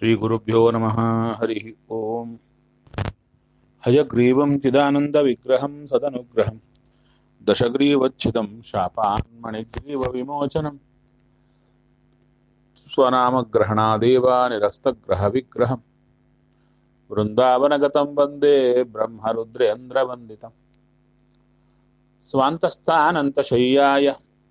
श्रीगुरुभ्यो नमः हरिः ओम् हयग्रीवं चिदानन्दविग्रहं सदनुग्रहं दशग्रीवच्छिदं शापान्मणिग्रीवविमोचनं स्वनामग्रहणादेव निरस्तग्रहविग्रहं वृन्दावनगतं वन्दे ब्रह्मरुद्रेन्द्रवन्दितम् स्वान्तस्थानन्तशय्याय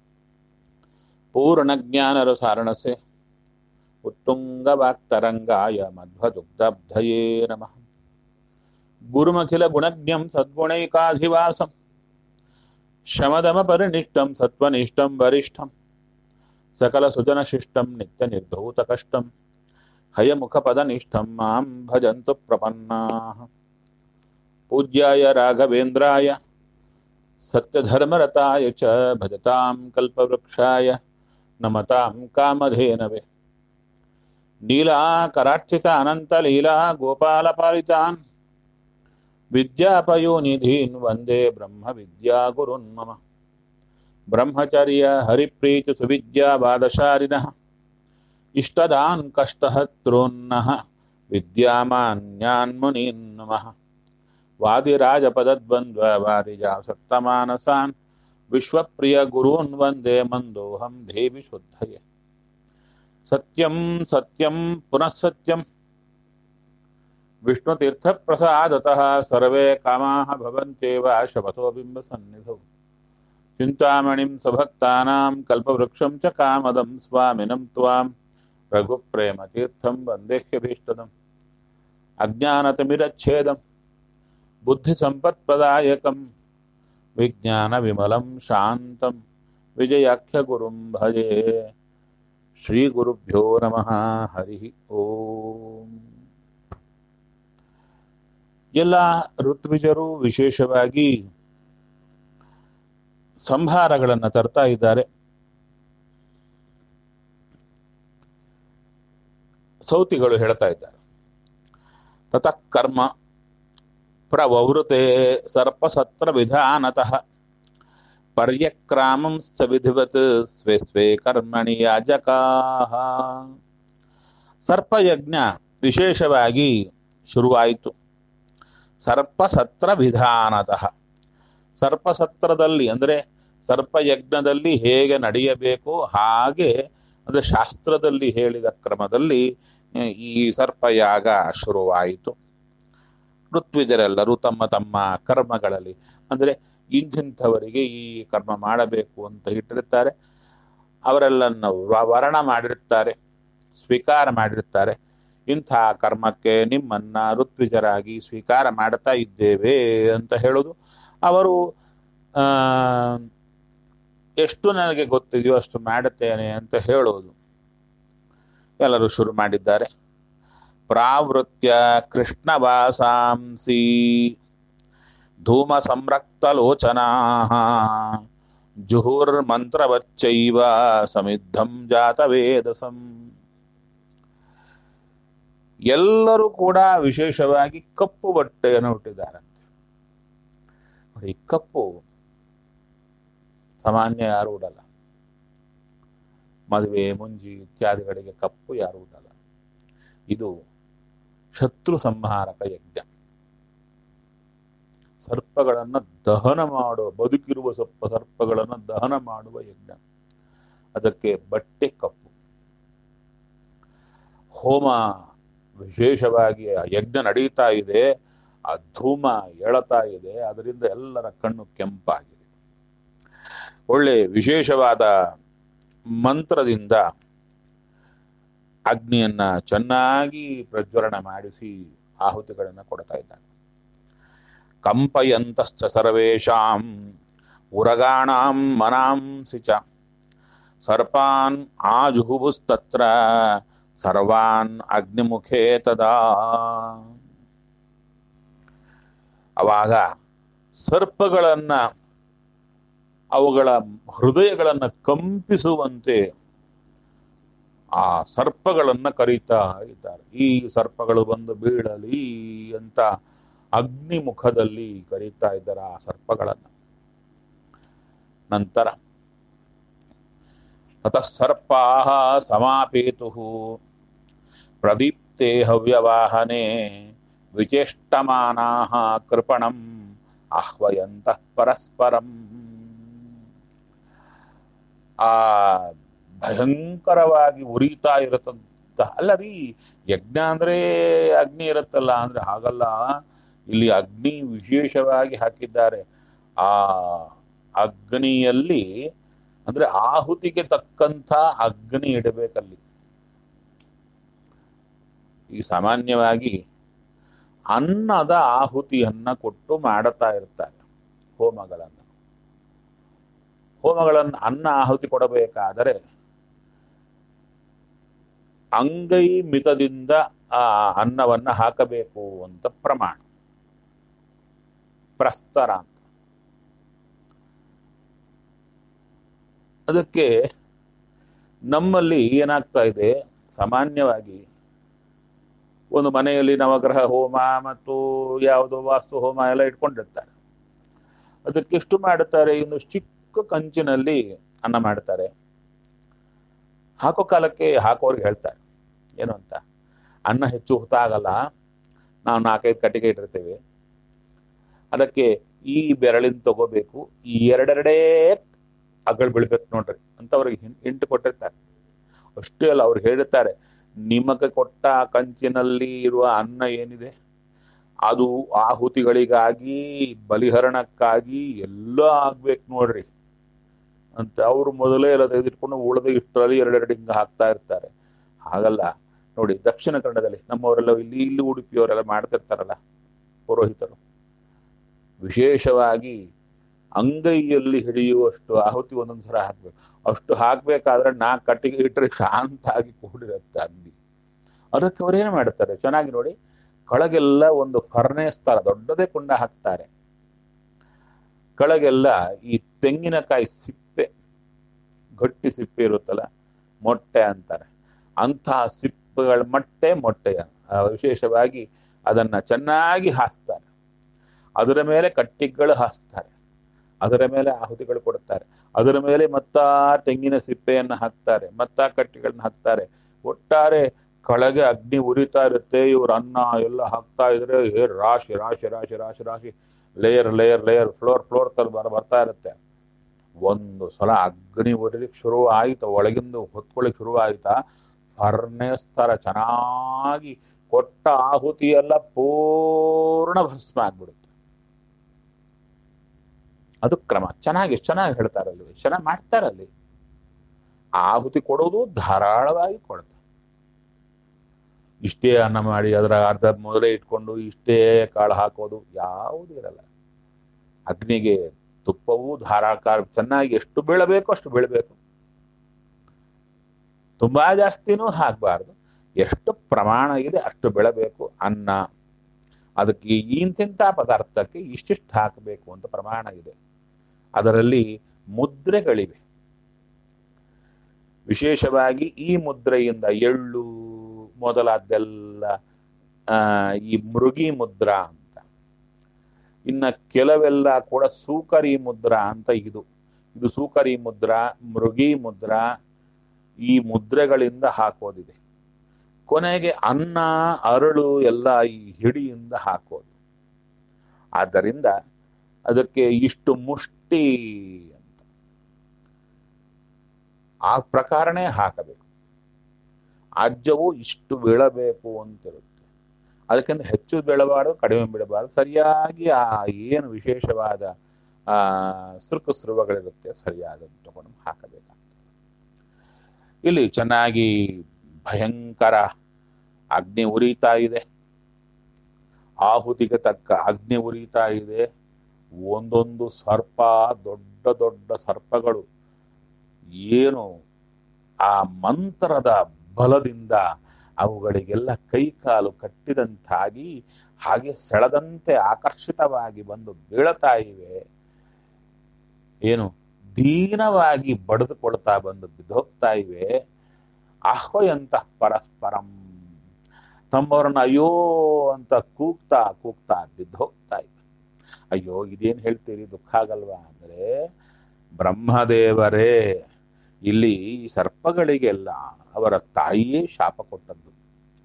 पूर्णज्ञानरसारणसे उत्तुङ्गवाक्तरङ्गाय मध्वदुग्धब्धये नमः गुरुमखिलगुणज्ञं सद्गुणैकाधिवासं शमदमपरिनिष्टं सत्त्वनिष्ठं वरिष्ठं सकलसुजनशिष्टं नित्यनिर्धौतकष्टं हयमुखपदनिष्ठं मां भजन्तु प्रपन्नाः पूज्याय राघवेन्द्राय सत्यधर्मरताय च भजतां कल्पवृक्षाय नमतां कामधेनवे नीलाकरार्चितानन्तलीला गोपालपालितान् विद्यापयोनिधीन् वन्दे ब्रह्मविद्यागुरुन् मम ब्रह्मचर्य हरिप्रीतिसुविद्यावादशारिणः इष्टदान् कष्टहत्रोन्नः विद्यामान्यान् मुनीन् नमः वादिराजपदद्वन्द्ववारिजासक्तमानसान् विश्वप्रियगुरून् वन्दे मन्दोऽहं देवि शुद्धये सत्यं सत्यं पुनः सत्यं विष्णुतीर्थप्रसादतः सर्वे कामाः भवन्त्येव शपथो बिम्बसन्निधौ चिन्तामणिं सभक्तानां कल्पवृक्षं च कामदं स्वामिनं त्वां रघुप्रेमतीर्थं वन्देह्यभीष्टदम् अज्ञानतिमिरच्छेदं बुद्धिसम्पत्प्रदायकं विज्ञानविमलं शान्तं विजयाख्यगुरुं भजे ಶ್ರೀಗುರುಭ್ಯೋ ನಮಃ ಹರಿ ಓಂ ಎಲ್ಲ ಋತ್ವಿಜರು ವಿಶೇಷವಾಗಿ ಸಂಹಾರಗಳನ್ನು ತರ್ತಾ ಇದ್ದಾರೆ ಸೌತಿಗಳು ಹೇಳ್ತಾ ಇದ್ದಾರೆ ತತಃ ಕರ್ಮ ಪ್ರವೃತೆ ಸರ್ಪಸತ್ರ ವಿಧಾನತಃ ಪರ್ಯಕ್ರಾಮಂಶ್ಚ ವಿಧಿವತ್ ಸ್ವೇ ಸ್ವೇ ಕರ್ಮಣಿ ಯಾಜಕಾಹ ಸರ್ಪಯಜ್ಞ ವಿಶೇಷವಾಗಿ ಶುರುವಾಯಿತು ಸರ್ಪಸತ್ರ ವಿಧಾನತಃ ಸರ್ಪಸತ್ರದಲ್ಲಿ ಅಂದರೆ ಸರ್ಪಯಜ್ಞದಲ್ಲಿ ಹೇಗೆ ನಡೆಯಬೇಕು ಹಾಗೆ ಅಂದರೆ ಶಾಸ್ತ್ರದಲ್ಲಿ ಹೇಳಿದ ಕ್ರಮದಲ್ಲಿ ಈ ಸರ್ಪಯಾಗ ಶುರುವಾಯಿತು ಋತ್ವಿಜರೆಲ್ಲರೂ ತಮ್ಮ ತಮ್ಮ ಕರ್ಮಗಳಲ್ಲಿ ಅಂದರೆ ಇಂಥಿಂಥವರಿಗೆ ಈ ಕರ್ಮ ಮಾಡಬೇಕು ಅಂತ ಇಟ್ಟಿರ್ತಾರೆ ಅವರೆಲ್ಲನ್ನು ವರ್ಣ ಮಾಡಿರ್ತಾರೆ ಸ್ವೀಕಾರ ಮಾಡಿರ್ತಾರೆ ಇಂಥ ಕರ್ಮಕ್ಕೆ ನಿಮ್ಮನ್ನ ಋತ್ವಿಜರಾಗಿ ಸ್ವೀಕಾರ ಮಾಡ್ತಾ ಇದ್ದೇವೆ ಅಂತ ಹೇಳೋದು ಅವರು ಎಷ್ಟು ನನಗೆ ಗೊತ್ತಿದೆಯೋ ಅಷ್ಟು ಮಾಡುತ್ತೇನೆ ಅಂತ ಹೇಳೋದು ಎಲ್ಲರೂ ಶುರು ಮಾಡಿದ್ದಾರೆ ಪ್ರಾವೃತ್ಯ ಕೃಷ್ಣವಾಸಾಂಸಿ ಧೂಮ ಸಂರಕ್ತಲೋಚನಾ ಜುಹುರ್ಮಂತ್ರವಚ್ಚೈವ ಸಮಿದ್ಧಂ ಜಾತವೇದಸಂ ಎಲ್ಲರೂ ಕೂಡ ವಿಶೇಷವಾಗಿ ಕಪ್ಪು ಬಟ್ಟೆಯನ್ನು ಹುಟ್ಟಿದ್ದಾರಂತೆ ನೋಡಿ ಕಪ್ಪು ಸಾಮಾನ್ಯ ಯಾರು ಉಡಲ್ಲ ಮದುವೆ ಮುಂಜಿ ಇತ್ಯಾದಿಗಳಿಗೆ ಕಪ್ಪು ಯಾರು ಉಡಲ್ಲ ಇದು ಶತ್ರು ಸಂಹಾರಕ ಯಜ್ಞ ಸರ್ಪಗಳನ್ನ ದಹನ ಮಾಡುವ ಬದುಕಿರುವ ಸಪ್ಪ ಸರ್ಪಗಳನ್ನ ದಹನ ಮಾಡುವ ಯಜ್ಞ ಅದಕ್ಕೆ ಬಟ್ಟೆ ಕಪ್ಪು ಹೋಮ ವಿಶೇಷವಾಗಿ ಯಜ್ಞ ನಡೀತಾ ಇದೆ ಆ ಧೂಮ ಎಳತಾ ಇದೆ ಅದರಿಂದ ಎಲ್ಲರ ಕಣ್ಣು ಕೆಂಪಾಗಿದೆ ಒಳ್ಳೆ ವಿಶೇಷವಾದ ಮಂತ್ರದಿಂದ ಅಗ್ನಿಯನ್ನ ಚೆನ್ನಾಗಿ ಪ್ರಜ್ವಲನ ಮಾಡಿಸಿ ಆಹುತಿಗಳನ್ನು ಕೊಡ್ತಾ ಇದ್ದಾರೆ ಕಂಪಯಂತಶ್ಚ ಸರ್ವೇಷಾಂ ಉರಗಾಣಾಂ ಮನಾಂಸಿ ಚ ಸರ್ಪಾನ್ ಆಜುಹುಬುಸ್ತತ್ರ ಸರ್ವಾನ್ ಅಗ್ನಿಮುಖೇ ತದಾ ಅವಾಗ ಸರ್ಪಗಳನ್ನ ಅವುಗಳ ಹೃದಯಗಳನ್ನ ಕಂಪಿಸುವಂತೆ ಆ ಸರ್ಪಗಳನ್ನ ಕರೀತಾ ಇದ್ದಾರೆ ಈ ಸರ್ಪಗಳು ಬಂದು ಬೀಳಲಿ ಅಂತ ಅಗ್ನಿ ಮುಖದಲ್ಲಿ ಕರೀತಾ ಇದ್ದಾರೆ ಆ ಸರ್ಪಗಳನ್ನ ನಂತರ ತತಃ ಸರ್ಪಾ ಸಮಾಪೇತು ಪ್ರದೀಪ್ತ ತೇ ಹವ್ಯವಾಹನೆ ವಿಚೇಷ್ಟಮಾನಾ ಕೃಪಣಂ ಆಹ್ವಯಂತಃ ಪರಸ್ಪರಂ ಆ ಭಯಂಕರವಾಗಿ ಉರಿತಾ ಇರತ್ತಂತ ಅಲ್ಲ ರೀ ಯಜ್ಞ ಅಂದ್ರೆ ಅಗ್ನಿ ಇರುತ್ತಲ್ಲ ಅಂದ್ರೆ ಹಾಗಲ್ಲ ಇಲ್ಲಿ ಅಗ್ನಿ ವಿಶೇಷವಾಗಿ ಹಾಕಿದ್ದಾರೆ ಆ ಅಗ್ನಿಯಲ್ಲಿ ಅಂದ್ರೆ ಆಹುತಿಗೆ ತಕ್ಕಂಥ ಅಗ್ನಿ ಇಡಬೇಕಲ್ಲಿ ಈ ಸಾಮಾನ್ಯವಾಗಿ ಅನ್ನದ ಆಹುತಿಯನ್ನ ಕೊಟ್ಟು ಮಾಡುತ್ತಾ ಇರ್ತಾರೆ ಹೋಮಗಳನ್ನು ಹೋಮಗಳನ್ನು ಅನ್ನ ಆಹುತಿ ಕೊಡಬೇಕಾದರೆ ಅಂಗೈ ಮಿತದಿಂದ ಆ ಅನ್ನವನ್ನ ಹಾಕಬೇಕು ಅಂತ ಪ್ರಮಾಣ ಪ್ರಸ್ತರ ಅಂತ ಅದಕ್ಕೆ ನಮ್ಮಲ್ಲಿ ಏನಾಗ್ತಾ ಇದೆ ಸಾಮಾನ್ಯವಾಗಿ ಒಂದು ಮನೆಯಲ್ಲಿ ನವಗ್ರಹ ಹೋಮ ಮತ್ತು ಯಾವುದೋ ವಾಸ್ತು ಹೋಮ ಎಲ್ಲ ಇಟ್ಕೊಂಡಿರ್ತಾರೆ ಅದಕ್ಕೆ ಎಷ್ಟು ಮಾಡುತ್ತಾರೆ ಇನ್ನು ಚಿಕ್ಕ ಕಂಚಿನಲ್ಲಿ ಅನ್ನ ಮಾಡ್ತಾರೆ ಹಾಕೋ ಕಾಲಕ್ಕೆ ಹಾಕೋರ್ಗೆ ಹೇಳ್ತಾರೆ ಏನು ಅಂತ ಅನ್ನ ಹೆಚ್ಚು ಹೊತ್ತಾಗಲ್ಲ ನಾವು ನಾಲ್ಕೈದು ಕಟ್ಟಿಗೆ ಇಟ್ಟಿರ್ತೀವಿ ಅದಕ್ಕೆ ಈ ಬೆರಳಿನ ತಗೋಬೇಕು ಈ ಎರಡೆರಡೇ ಅಗಳು ಬೀಳ್ಬೇಕು ನೋಡ್ರಿ ಅಂತ ಅವ್ರಿಗೆ ಹಿಂಟು ಕೊಟ್ಟಿರ್ತಾರೆ ಅಷ್ಟೇ ಅಲ್ಲ ಅವ್ರು ಹೇಳ್ತಾರೆ ನಿಮಗೆ ಕೊಟ್ಟ ಕಂಚಿನಲ್ಲಿ ಇರುವ ಅನ್ನ ಏನಿದೆ ಅದು ಆಹುತಿಗಳಿಗಾಗಿ ಬಲಿಹರಣಕ್ಕಾಗಿ ಎಲ್ಲ ಆಗ್ಬೇಕು ನೋಡ್ರಿ ಅಂತ ಅವರು ಮೊದಲೇ ಎಲ್ಲ ತೆಗೆದಿಟ್ಕೊಂಡು ಉಳಿದ ಇಷ್ಟರಲ್ಲಿ ಎರಡೆರಡು ಹಿಂಗ ಹಾಕ್ತಾ ಇರ್ತಾರೆ ಹಾಗಲ್ಲ ನೋಡಿ ದಕ್ಷಿಣ ಕನ್ನಡದಲ್ಲಿ ನಮ್ಮವರೆಲ್ಲ ಇಲ್ಲಿ ಇಲ್ಲಿ ಉಡುಪಿಯವರೆಲ್ಲ ಮಾಡ್ತಿರ್ತಾರಲ್ಲ ಪುರೋಹಿತರು ವಿಶೇಷವಾಗಿ ಅಂಗೈಯಲ್ಲಿ ಹಿಡಿಯುವಷ್ಟು ಆಹುತಿ ಒಂದೊಂದು ಸಲ ಹಾಕ್ಬೇಕು ಅಷ್ಟು ಹಾಕ್ಬೇಕಾದ್ರೆ ನಾಲ್ಕು ಕಟ್ಟಿಗೆ ಇಟ್ಟರೆ ಶಾಂತ ಆಗಿ ಕೂಡಿರುತ್ತೆ ಅಗ್ನಿ ಅದಕ್ಕೆ ಅವ್ರೇನು ಮಾಡ್ತಾರೆ ಚೆನ್ನಾಗಿ ನೋಡಿ ಕೆಳಗೆಲ್ಲ ಒಂದು ಫರ್ನೇಸ್ ತರ ದೊಡ್ಡದೇ ಕುಂಡ ಹಾಕ್ತಾರೆ ಕೆಳಗೆಲ್ಲ ಈ ತೆಂಗಿನಕಾಯಿ ಸಿಪ್ಪೆ ಗಟ್ಟಿ ಸಿಪ್ಪೆ ಇರುತ್ತಲ್ಲ ಮೊಟ್ಟೆ ಅಂತಾರೆ ಅಂತಹ ಸಿಪ್ಪೆಗಳ ಮೊಟ್ಟೆ ಮೊಟ್ಟೆಯ ಆ, ವಿಶೇಷವಾಗಿ ಅದನ್ನ ಚೆನ್ನಾಗಿ ಹಾಸ್ತಾರೆ ಅದರ ಮೇಲೆ ಕಟ್ಟಿಗಳು ಹಾಸ್ತಾರೆ ಅದರ ಮೇಲೆ ಆಹುತಿಗಳು ಕೊಡ್ತಾರೆ ಅದರ ಮೇಲೆ ಮತ್ತ ತೆಂಗಿನ ಸಿಪ್ಪೆಯನ್ನು ಹಾಕ್ತಾರೆ ಮತ್ತ ಕಟ್ಟಿಗಳನ್ನ ಹಾಕ್ತಾರೆ ಒಟ್ಟಾರೆ ಕೆಳಗೆ ಅಗ್ನಿ ಉರಿತಾ ಇರುತ್ತೆ ಇವ್ರ ಅನ್ನ ಎಲ್ಲ ಹಾಕ್ತಾ ಇದ್ರೆ ಏ ರಾಶಿ ರಾಶಿ ರಾಶಿ ರಾಶಿ ರಾಶಿ layer layer layer floor floor ತರ ಬರ ಬರ್ತಾ ಇರುತ್ತೆ ಒಂದು ಸಲ ಅಗ್ನಿ ಉರಿಲಿಕ್ಕೆ ಶುರು ಆಯ್ತು ಒಳಗಿಂದ ಹೊತ್ಕೊಳ್ಳಿಕ್ ಶುರು ಆಯ್ತಾ ಫರ್ನೇಸ್ ತರ ಚೆನ್ನಾಗಿ ಕೊಟ್ಟ ಆಹುತಿ ಎಲ್ಲ ಪೂರ್ಣ ಭಸ್ಮ ಆಗ್ಬಿಡುತ್ತೆ ಅದು ಕ್ರಮ ಚೆನ್ನಾಗಿ ಚೆನ್ನಾಗಿ ಹೇಳ್ತಾರಲ್ಲಿ ಚೆನ್ನಾಗಿ ಮಾಡ್ತಾರಲ್ಲಿ ಆಹುತಿ ಕೊಡೋದು ಧಾರಾಳವಾಗಿ ಕೊಡ್ತಾರೆ ಇಷ್ಟೇ ಅನ್ನ ಮಾಡಿ ಅದರ ಅರ್ಧ ಮೊದಲೇ ಇಟ್ಕೊಂಡು ಇಷ್ಟೇ ಕಾಳು ಹಾಕೋದು ಯಾವುದು ಇರಲ್ಲ ಅಗ್ನಿಗೆ ತುಪ್ಪವು ಧಾರಾಕಾರ ಚೆನ್ನಾಗಿ ಎಷ್ಟು ಬೀಳಬೇಕು ಅಷ್ಟು ಬೀಳಬೇಕು ತುಂಬಾ ಜಾಸ್ತಿನೂ ಹಾಕಬಾರ್ದು ಎಷ್ಟು ಪ್ರಮಾಣ ಇದೆ ಅಷ್ಟು ಬೆಳಬೇಕು ಅನ್ನ ಅದಕ್ಕೆ ಇಂತಿಂಥ ಪದಾರ್ಥಕ್ಕೆ ಇಷ್ಟಿಷ್ಟು ಹಾಕಬೇಕು ಅಂತ ಪ್ರಮಾಣ ಇದೆ ಅದರಲ್ಲಿ ಮುದ್ರೆಗಳಿವೆ ವಿಶೇಷವಾಗಿ ಈ ಮುದ್ರೆಯಿಂದ ಎಳ್ಳು ಮೊದಲಾದ್ದೆಲ್ಲ ಆ, ಈ ಮೃಗಿ ಮುದ್ರಾ ಅಂತ ಇನ್ನ ಕೆಲವೆಲ್ಲ ಕೂಡ ಸೂಕರಿ ಮುದ್ರಾ ಅಂತ ಇದು ಇದು ಸೂಕರಿ ಮುದ್ರಾ ಮೃಗಿ ಮುದ್ರಾ ಈ ಮುದ್ರೆಗಳಿಂದ ಹಾಕೋದಿದೆ ಕೊನೆಗೆ ಅನ್ನ ಅರಳು ಎಲ್ಲ ಈ ಹಿಡಿಯಿಂದ ಹಾಕೋದು ಆದ್ದರಿಂದ ಅದಕ್ಕೆ ಇಷ್ಟು ಮುಷ್ಟಿ ಅಂತ ಆ ಪ್ರಕಾರನೇ ಹಾಕಬೇಕು ಆಜ್ಯವು ಇಷ್ಟು ಬೀಳಬೇಕು ಅಂತಿರುತ್ತೆ ಅದಕ್ಕಿಂತ ಹೆಚ್ಚು ಬೀಳಬಾರದು ಕಡಿಮೆ ಬೀಳಬಾರದು ಸರಿಯಾಗಿ ಆ ಏನು ವಿಶೇಷವಾದ ಆ ಸುರುಕು ಸುರುವಗಳಿರುತ್ತೆ ಸರಿಯಾದ ತಗೊಂಡು ಹಾಕಬೇಕಾಗ್ತದೆ ಇಲ್ಲಿ ಚೆನ್ನಾಗಿ ಭಯಂಕರ ಅಗ್ನಿ ಉರಿತಾ ಇದೆ ಆಹುತಿಗೆ ತಕ್ಕ ಅಗ್ನಿ ಉರಿತಾ ಇದೆ ಒಂದೊಂದು ಸರ್ಪ ದೊಡ್ಡ ದೊಡ್ಡ ಸರ್ಪಗಳು ಏನು ಆ ಮಂತ್ರದ ಬಲದಿಂದ ಅವುಗಳಿಗೆಲ್ಲ ಕೈ ಕಾಲು ಕಟ್ಟಿದಂತಾಗಿ ಹಾಗೆ ಸೆಳೆದಂತೆ ಆಕರ್ಷಿತವಾಗಿ ಬಂದು ಬೀಳತಾ ಇವೆ ಏನು ದೀನವಾಗಿ ಬಡಿದುಕೊಳ್ತಾ ಬಂದು ಬಿದ್ದೋಗ್ತಾ ಇವೆ ಆಹ್ವಯಂತ ಪರಸ್ಪರಂ ತಮ್ಮವ್ರನ್ನ ಅಯ್ಯೋ ಅಂತ ಕೂಗ್ತಾ ಕೂಗ್ತಾ ಬಿದ್ದೋಗ್ತಾ ಇವೆ ಅಯ್ಯೋ ಇದೇನ್ ಹೇಳ್ತೀರಿ ದುಃಖ ಆಗಲ್ವಾ ಅಂದ್ರೆ ಬ್ರಹ್ಮದೇವರೇ ಇಲ್ಲಿ ಈ ಸರ್ಪಗಳಿಗೆಲ್ಲ ಅವರ ತಾಯಿಯೇ ಶಾಪ ಕೊಟ್ಟದ್ದು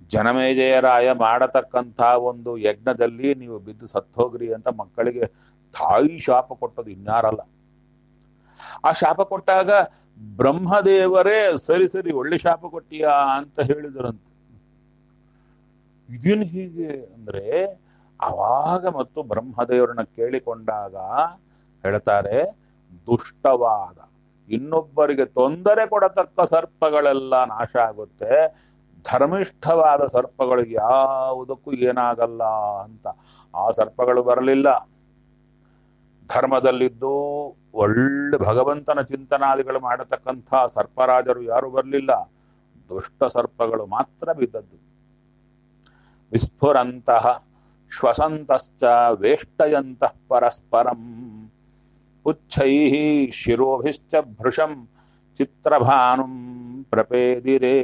ಜನಮೇಜಯರಾಯ ಮಾಡತಕ್ಕಂಥ ಒಂದು ಯಜ್ಞದಲ್ಲಿ ನೀವು ಬಿದ್ದು ಸತ್ತೋಗ್ರಿ ಅಂತ ಮಕ್ಕಳಿಗೆ ತಾಯಿ ಶಾಪ ಕೊಟ್ಟದು ಇನ್ಯಾರಲ್ಲ ಆ ಶಾಪ ಕೊಟ್ಟಾಗ ಬ್ರಹ್ಮದೇವರೇ ಸರಿ ಸರಿ ಒಳ್ಳೆ ಶಾಪ ಕೊಟ್ಟಿಯಾ ಅಂತ ಹೇಳಿದರಂತೆ ಇದೇನು ಹೀಗೆ ಅಂದ್ರೆ ಆವಾಗ ಮತ್ತು ಬ್ರಹ್ಮದೇವರನ್ನ ಕೇಳಿಕೊಂಡಾಗ ಹೇಳ್ತಾರೆ ದುಷ್ಟವಾದ ಇನ್ನೊಬ್ಬರಿಗೆ ತೊಂದರೆ ಕೊಡತಕ್ಕ ಸರ್ಪಗಳೆಲ್ಲ ನಾಶ ಆಗುತ್ತೆ ಧರ್ಮಿಷ್ಠವಾದ ಸರ್ಪಗಳು ಯಾವುದಕ್ಕೂ ಏನಾಗಲ್ಲ ಅಂತ ಆ ಸರ್ಪಗಳು ಬರಲಿಲ್ಲ ಧರ್ಮದಲ್ಲಿದ್ದು ಒಳ್ಳೆ ಭಗವಂತನ ಚಿಂತನಾದಿಗಳು ಮಾಡತಕ್ಕಂಥ ಸರ್ಪರಾಜರು ಯಾರು ಬರಲಿಲ್ಲ ದುಷ್ಟ ಸರ್ಪಗಳು ಮಾತ್ರ ಬಿದ್ದದ್ದು ವಿಸ್ಫುರಂತಹ ಶ್ವಸಂತಶ್ಚ ವೇಷ್ಟಯಂತಃ ಪರಸ್ಪರಂ ಉಚ್ಛೈ ಶಿರೋಭಿಶ್ಚ ಭೃಶಂ ಚಿತ್ರಭಾನುಂ ಪ್ರಪೇದಿರೇ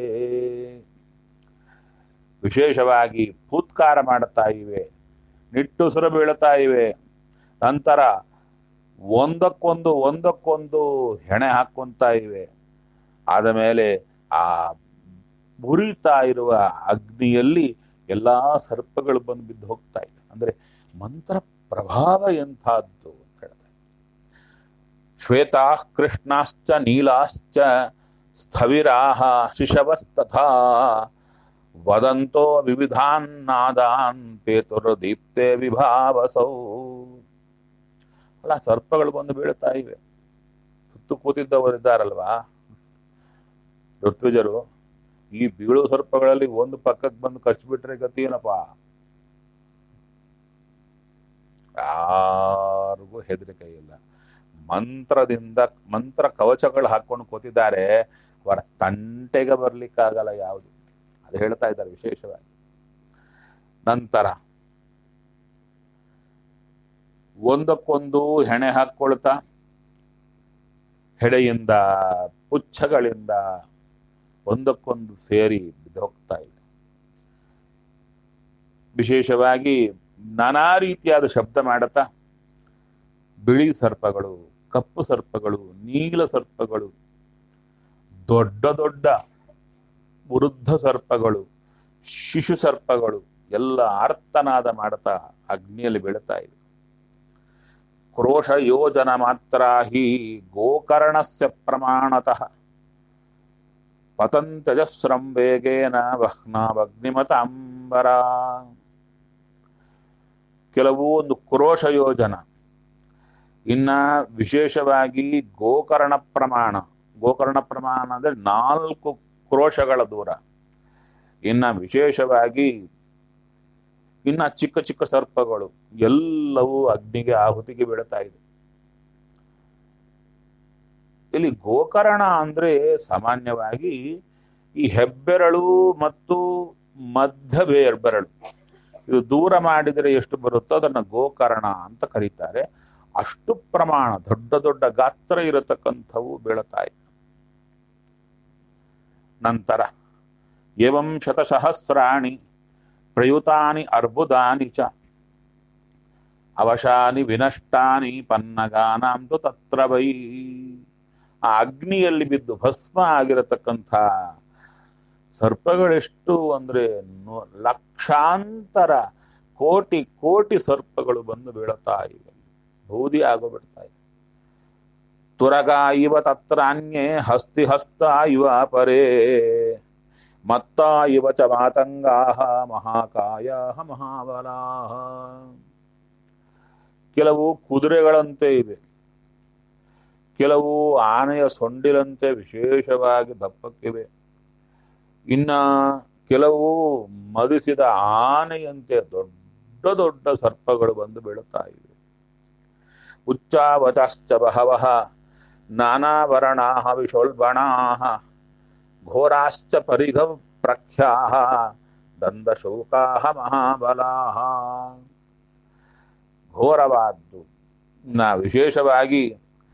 ವಿಶೇಷವಾಗಿ ಫೂತ್ಕಾರ ಮಾಡುತ್ತಾ ಇವೆ ನಿಟ್ಟುಸಿರು ಬೀಳುತ್ತಾ ಇವೆ ನಂತರ ಒಂದಕ್ಕೊಂದು ಒಂದಕ್ಕೊಂದು ಹೆಣೆ ಹಾಕೊಂತ ಇವೆ ಆದ ಮೇಲೆ ಆ ಉರಿತಾ ಇರುವ ಅಗ್ನಿಯಲ್ಲಿ ಎಲ್ಲಾ ಸರ್ಪಗಳು ಬಂದು ಬಿದ್ದು ಹೋಗ್ತಾ ಇದೆ ಅಂದ್ರೆ ಮಂತ್ರ ಪ್ರಭಾವ ಎಂಥದ್ದು ಅಂತ ಹೇಳ್ತಾರೆ ಶ್ವೇತಾ ಕೃಷ್ಣಾಶ್ಚ ನೀಲಾಶ್ಚ ಸ್ಥವಿರಾಹ ಶಿಶವಸ್ತಥಾ ವದಂತೋ ವಿವಿಧಾನ್ ನಾದಾನ್ ಪೇತುರ್ದೀಪ್ತೆ ವಿಭಾವಸೌ ಅಲ್ಲ ಸರ್ಪಗಳು ಬಂದು ಬೀಳುತ್ತಾ ಇವೆ ಸುತ್ತು ಕೂತಿದ್ದವರಿದ್ದಾರಲ್ವಾ ಋತ್ವಿಜರು ಈ ಬೀಳು ಸರ್ಪಗಳಲ್ಲಿ ಒಂದು ಪಕ್ಕಕ್ಕೆ ಬಂದು ಕಚ್ಬಿಟ್ರೆ ಗತಿ ಏನಪ್ಪ ಯಾರಿಗೂ ಹೆದರಿಕೆ ಇಲ್ಲ ಮಂತ್ರದಿಂದ ಮಂತ್ರ ಕವಚಗಳು ಹಾಕೊಂಡು ಕೂತಿದ್ದಾರೆ ಅವರ ತಂಟೆಗೆ ಬರ್ಲಿಕ್ಕಾಗಲ್ಲ ಯಾವುದು ಅದು ಹೇಳ್ತಾ ಇದ್ದಾರೆ ವಿಶೇಷವಾಗಿ ನಂತರ ಒಂದಕ್ಕೊಂದು ಹೆಣೆ ಹಾಕೊಳ್ತಾ ಹೆಡೆಯಿಂದ ಪುಚ್ಛಗಳಿಂದ ಒಂದಕ್ಕೊಂದು ಸೇರಿ ಬಿದ್ದೋಗ್ತಾ ಇದೆ ವಿಶೇಷವಾಗಿ ನಾನಾ ರೀತಿಯಾದ ಶಬ್ದ ಮಾಡುತ್ತಾ ಬಿಳಿ ಸರ್ಪಗಳು ಕಪ್ಪು ಸರ್ಪಗಳು ನೀಲ ಸರ್ಪಗಳು ದೊಡ್ಡ ದೊಡ್ಡ ವೃದ್ಧ ಸರ್ಪಗಳು ಶಿಶು ಸರ್ಪಗಳು ಎಲ್ಲ ಆರ್ತನಾದ ಮಾಡುತ್ತಾ ಅಗ್ನಿಯಲ್ಲಿ ಬೀಳುತ್ತಾ ಇದೆ ಕ್ರೋಶ ಯೋಜನ ಮಾತ್ರ ಹಿ ಗೋಕರ್ಣಸ್ಯ ಪ್ರಮಾಣತಃ ಪತಂತಜಸ್ರಂ ವೇಗೇನ ವಹ್ನಾವಗ್ನಿಮತ ಅಂಬರ ಕೆಲವು ಒಂದು ಕ್ರೋಶ ಯೋಜನ ಇನ್ನ ವಿಶೇಷವಾಗಿ ಗೋಕರ್ಣ ಪ್ರಮಾಣ ಗೋಕರ್ಣ ಪ್ರಮಾಣ ಅಂದ್ರೆ ನಾಲ್ಕು ಕ್ರೋಶಗಳ ದೂರ ಇನ್ನ ವಿಶೇಷವಾಗಿ ಇನ್ನ ಚಿಕ್ಕ ಚಿಕ್ಕ ಸರ್ಪಗಳು ಎಲ್ಲವೂ ಅಗ್ನಿಗೆ ಆಹುತಿಗೆ ಬೀಳ್ತಾ ಇದೆ ಇಲ್ಲಿ ಗೋಕರ್ಣ ಅಂದ್ರೆ ಸಾಮಾನ್ಯವಾಗಿ ಈ ಹೆಬ್ಬೆರಳು ಮತ್ತು ಮಧ್ಯ ಬೆರಳು ಇದು ದೂರ ಮಾಡಿದರೆ ಎಷ್ಟು ಬರುತ್ತೋ ಅದನ್ನ ಗೋಕರ್ಣ ಅಂತ ಕರೀತಾರೆ ಅಷ್ಟು ಪ್ರಮಾಣ ದೊಡ್ಡ ದೊಡ್ಡ ಗಾತ್ರ ಇರತಕ್ಕಂಥವು ಬೀಳುತ್ತಾ ಇದೆ ನಂತರ ಏವಂ ಶತಸಹಸ್ರಾಣಿ ಪ್ರಯುತಾನಿ ಅರ್ಬುದಾನಿ ಚ ಅವಶಾನಿ ವಿನಷ್ಟಾನಿ ಪನ್ನಗಾನಾಂತು ತತ್ರ ವೈ ಆ ಅಗ್ನಿಯಲ್ಲಿ ಬಿದ್ದು ಭಸ್ಮ ಆಗಿರತಕ್ಕಂಥ ಸರ್ಪಗಳೆಷ್ಟು ಅಂದ್ರೆ ನೂ- ಲಕ್ಷಾಂತರ ಕೋಟಿ ಕೋಟಿ ಸರ್ಪಗಳು ಬಂದು ಬೀಳುತ್ತಾ ಇವೆ ಬೂದಿ ಆಗೋಬಿಡ್ತಾ ಇವೆ ತುರಗ ಇವ ತತ್ರ ಅನ್ಯೇ ಹಸ್ತಿ ಹಸ್ತ ಇವ ಪರೇ ಮತ್ತ ಇವ ಚ ಮಾತಂಗಾ ಮಹಾಕಾಯ ಮಹಾಬಲಾ ಕೆಲವು ಕುದುರೆಗಳಂತೆ ಇವೆ ಕೆಲವು ಆನೆಯ ಸೊಂಡಿಲಂತೆ ವಿಶೇಷವಾಗಿ ದಪ್ಪಕ್ಕಿವೆ ಇನ್ನ ಕೆಲವು ಮದಿಸಿದ ಆನೆಯಂತೆ ದೊಡ್ಡ ದೊಡ್ಡ ಸರ್ಪಗಳು ಬಂದು ಬೀಳುತ್ತಾ ಇವೆ ಉಚ್ಚಾವಚಾಶ್ಚ ಬಹವಃ ನಾನಾವರಣಾ ವಿಶೋಲ್ಬಣಾ ಘೋರಾಶ್ಚ ಪರಿಘ ಪ್ರಖ್ಯಾ ದಂದಶೋಕಾ ಮಹಾಬಲಾ ಘೋರವಾದ್ದು ನಾ ವಿಶೇಷವಾಗಿ